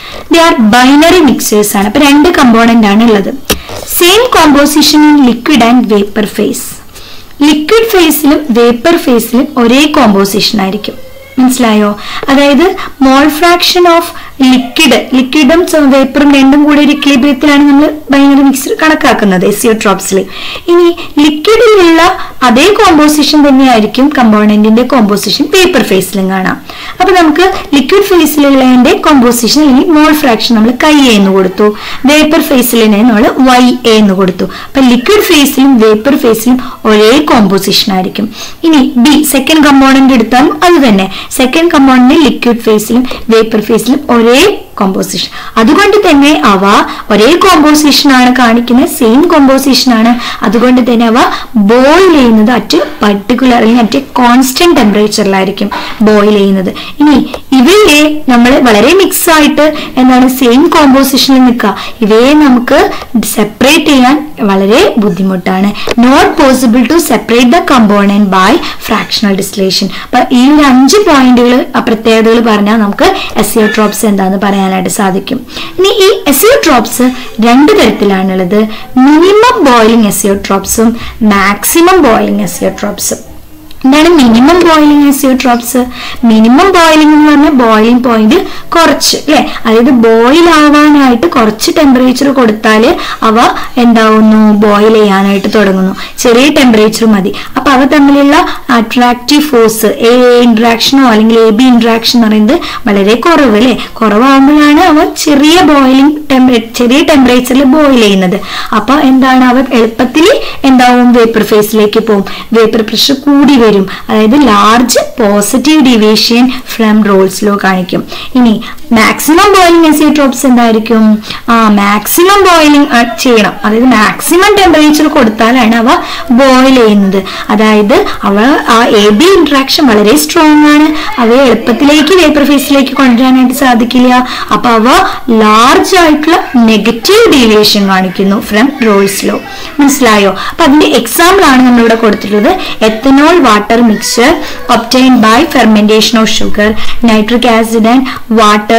ദേ ആർ ബൈനറി മിക്സേഴ്സ് ആണ് അപ്പൊ രണ്ട് കമ്പോണന്റ് ആണ് ഉള്ളത് same composition in liquid and vapour phase liquid ഫേസിലും വേപ്പർ ഫേസിലും ഒരേ കോമ്പോസിഷൻ ആയിരിക്കും മനസ്സിലായോ അതായത് മോൾ ഫ്രാക്ഷൻ ഓഫ് ലിക്വിഡ് ലിക്വിഡും വേപ്പറും രണ്ടും കൂടി ഒരു ഇക്ലിബ്രിയത്തിലാണ് നമ്മൾ ബൈനറി മിക്സർ കണക്കാക്കുന്നത് എസിയോട്രോപ്സിൽ ഇനി ലിക്വിഡിലുള്ള അതേ കോമ്പോസിഷൻ തന്നെയായിരിക്കും കമ്പോണന്റിന്റെ കോമ്പോസിഷൻ പേപ്പർ ഫേസിലും കാണാം അപ്പൊ നമുക്ക് ലിക്വിഡ് ഫേസിലുള്ളതിന്റെ കോമ്പോസിഷൻ അല്ലെങ്കിൽ മോൾ ഫ്രാക്ഷൻ നമ്മൾ കൈ എന്ന് കൊടുത്തു വേപ്പർ ഫേസിലിനെ നമ്മൾ വൈ എന്ന് കൊടുത്തു അപ്പൊ ലിക്വിഡ് ഫേസിലും വേപ്പർ ഫേസിലും ഒരേ കോമ്പോസിഷൻ ആയിരിക്കും ഇനി ബി സെക്കൻഡ് കമ്പോണന്റ് എടുത്താലും അത് തന്നെ സെക്കൻഡ് കമ്പോണന്റ് ലിക്വിഡ് ഫേസിലും വേപ്പർ ഫേസിലും ഒരേ കോമ്പോസിഷൻ അതുകൊണ്ട് തന്നെ അവ ഒരേ കോമ്പോസിഷൻ ആണ് കാണിക്കുന്നത് സെയിം കോമ്പോസിഷൻ ആണ് അതുകൊണ്ട് തന്നെ അവ ബോയിൽ ചെയ്യുന്നത് അറ്റ് പർട്ടിക്കുലർ അല്ലെങ്കിൽ അറ്റ് കോൺസ്റ്റന്റ് ടെമ്പറേച്ചറിലായിരിക്കും ബോയിൽ ചെയ്യുന്നത് ഇനി ഇവയെ നമ്മൾ വളരെ മിക്സ് ആയിട്ട് എന്താണ് സെയിം കോമ്പോസിഷനിൽ നിൽക്കുക ഇവയെ നമുക്ക് സെപ്പറേറ്റ് ചെയ്യാൻ വളരെ ബുദ്ധിമുട്ടാണ് not possible to separate the component by fractional distillation അപ്പൊ ഈ ഒരു അഞ്ച് പോയിന്റുകൾ പ്രത്യേകതകൾ പറഞ്ഞാൽ നമുക്ക് എസിയോട്രോപ്സ് എന്താന്ന് പറയാനായിട്ട് സാധിക്കും ഇനി ഈ എസിയോട്രോപ്സ് രണ്ട് തരത്തിലാണുള്ളത് മിനിമം ബോയിലിംഗ് എസിയോട്രോപ്സും മാക്സിമം ബോയിലിംഗ് എസിയോട്രോപ്സും എന്താണ് minimum boiling azeotropes minimum boiling എന്ന് പറഞ്ഞാൽ ബോയിലിംഗ് പോയിന്റ് കുറച്ച് അല്ലെ അതായത് ബോയിൽ ആവാനായിട്ട് കുറച്ച് ടെമ്പറേച്ചർ കൊടുത്താൽ അവ എന്താവുന്നു ബോയിൽ ചെയ്യാനായിട്ട് തുടങ്ങുന്നു ചെറിയ ടെമ്പറേച്ചർ മതി അപ്പൊ അവ തമ്മിലുള്ള അട്രാക്റ്റീവ് ഫോഴ്സ് എ ഇന്ററാക്ഷനോ അല്ലെങ്കിൽ എ ബി ഇന്ററാക്ഷൻ എന്ന് പറയുന്നത് വളരെ കുറവ് അല്ലെ കുറവാകുമ്പോഴാണ് അവ ചെറിയ ബോയിലിംഗ് ചെറിയ ടെമ്പറേച്ചറിൽ ബോയിൽ ചെയ്യുന്നത് അപ്പൊ എന്താണ് അവ എളുപ്പത്തിൽ എന്താവും വേപ്പർ ഫേസിലേക്ക് പോകും വേപ്പർ പ്രഷർ കൂടി വരും അതായത് large positive deviation from Raoult's law കാണിക്കും ഇനി മാക്സിമം ബോയിലിംഗ് എസിയോട്രോപ്സ് എന്തായിരിക്കും ആ മാക്സിമം ബോയിലിംഗ് ചെയ്യണം അതായത് മാക്സിമം ടെമ്പറേച്ചർ കൊടുത്താലാണ് അവ ബോയിൽ ചെയ്യുന്നത് അതായത് അവ ആ എ ബി ഇന്ററാക്ഷൻ വളരെ സ്ട്രോങ് ആണ് അവയെ എളുപ്പത്തിലേക്ക് വേപ്പർ ഫേസിലേക്ക് കൊണ്ടുവരാനായിട്ട് സാധിക്കില്ല അപ്പൊ അവ ലാർജ് ആയിട്ടുള്ള നെഗറ്റീവ് ഡീവിയേഷൻ കാണിക്കുന്നു ഫ്രം റോൾസ് ലോ മനസ്സിലായോ അപ്പൊ അതിന്റെ എക്സാമ്പിൾ ആണ് നമ്മളിവിടെ കൊടുത്തിട്ടുള്ളത് ethanol water mixture obtained by fermentation of sugar nitric acid and water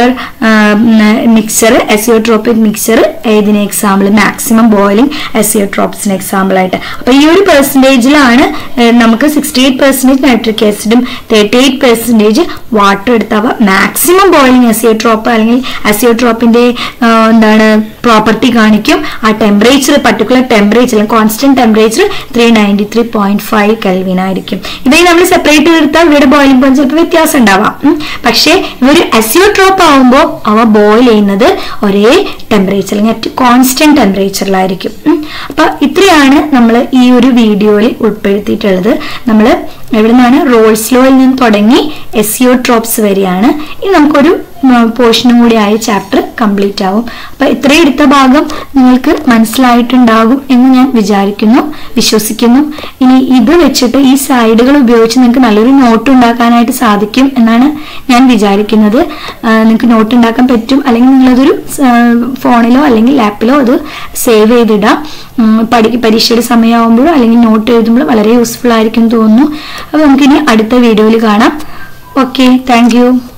mixer azeotropic mixer ഏതിന് എക്സാമ്പിൾ മാക്സിമം ബോയിലിംഗ് എസിയോട്രോപ്സിന് എക്സാമ്പിൾ ആയിട്ട് അപ്പൊ ഈ ഒരു പെർസെൻറ്റേജിലാണ് നമുക്ക് സിക്സ്റ്റി എയ്റ്റ് പെർസെൻറ്റേജ് നൈട്രിക് ആസിഡും തേർട്ടി എയ്റ്റ് പെർസെൻറ്റേജ് വാട്ടർ എടുത്തവ മാക്സിമം ബോയിലിംഗ് എസിയോട്രോപ്പ് അല്ലെങ്കിൽ എസിയോട്രോപ്പിന്റെ എന്താണ് പ്രോപ്പർട്ടി കാണിക്കും ആ temperature particular temperature constant temperature three ninety three point five kelvin ആയിരിക്കും ഇതേ നമ്മൾ സെപ്പറേറ്റ് ചെയ്തെടുത്താൽ ഇവയുടെ ബോയിലിംഗ് പോയിന്റ് ചിലപ്പോൾ വ്യത്യാസം ഉണ്ടാവാം പക്ഷേ ഇവർ അസിയോട്രോപ്പ് ആവുമ്പോൾ അവ ബോയിൽ ചെയ്യുന്നത് ഒരേ ടെമ്പറേച്ചർ അല്ലെങ്കിൽ അറ്റ് കോൺസ്റ്റന്റ് ടെമ്പറേച്ചറിലായിരിക്കും അപ്പൊ ഇത്രയാണ് നമ്മൾ ഈ ഒരു വീഡിയോയിൽ ഉൾപ്പെടുത്തിയിട്ടുള്ളത് നമ്മൾ എവിടെ നിന്നാണ് റോൾസ് ലോയിൽ നിന്ന് തുടങ്ങി എസിയോട്രോപ്സ് വരെയാണ് ഇനി നമുക്കൊരു പോർഷനും കൂടി ആയ ചാപ്റ്റർ കംപ്ലീറ്റ് ആവും അപ്പൊ ഇത്രയും എടുത്ത ഭാഗം നിങ്ങൾക്ക് മനസ്സിലായിട്ടുണ്ടാകും എന്ന് ഞാൻ വിചാരിക്കുന്നു വിശ്വസിക്കുന്നു ഇനി ഇത് വെച്ചിട്ട് ഈ സൈഡുകൾ ഉപയോഗിച്ച് നിങ്ങൾക്ക് നല്ലൊരു നോട്ട് ഉണ്ടാക്കാനായിട്ട് സാധിക്കും എന്നാണ് ഞാൻ വിചാരിക്കുന്നത് നിങ്ങൾക്ക് നോട്ട് ഉണ്ടാക്കാൻ പറ്റും അല്ലെങ്കിൽ നിങ്ങളതൊരു ഫോണിലോ അല്ലെങ്കിൽ ലാപ്പിലോ അത് സേവ് ചെയ്തിടാം പഠി പരീക്ഷയുടെ സമയമാകുമ്പോഴോ അല്ലെങ്കിൽ നോട്ട് എഴുതുമ്പോഴോ വളരെ യൂസ്ഫുൾ ആയിരിക്കും തോന്നുന്നു അപ്പോൾ നമുക്കിനി അടുത്ത വീഡിയോയിൽ കാണാം ഓക്കെ താങ്ക്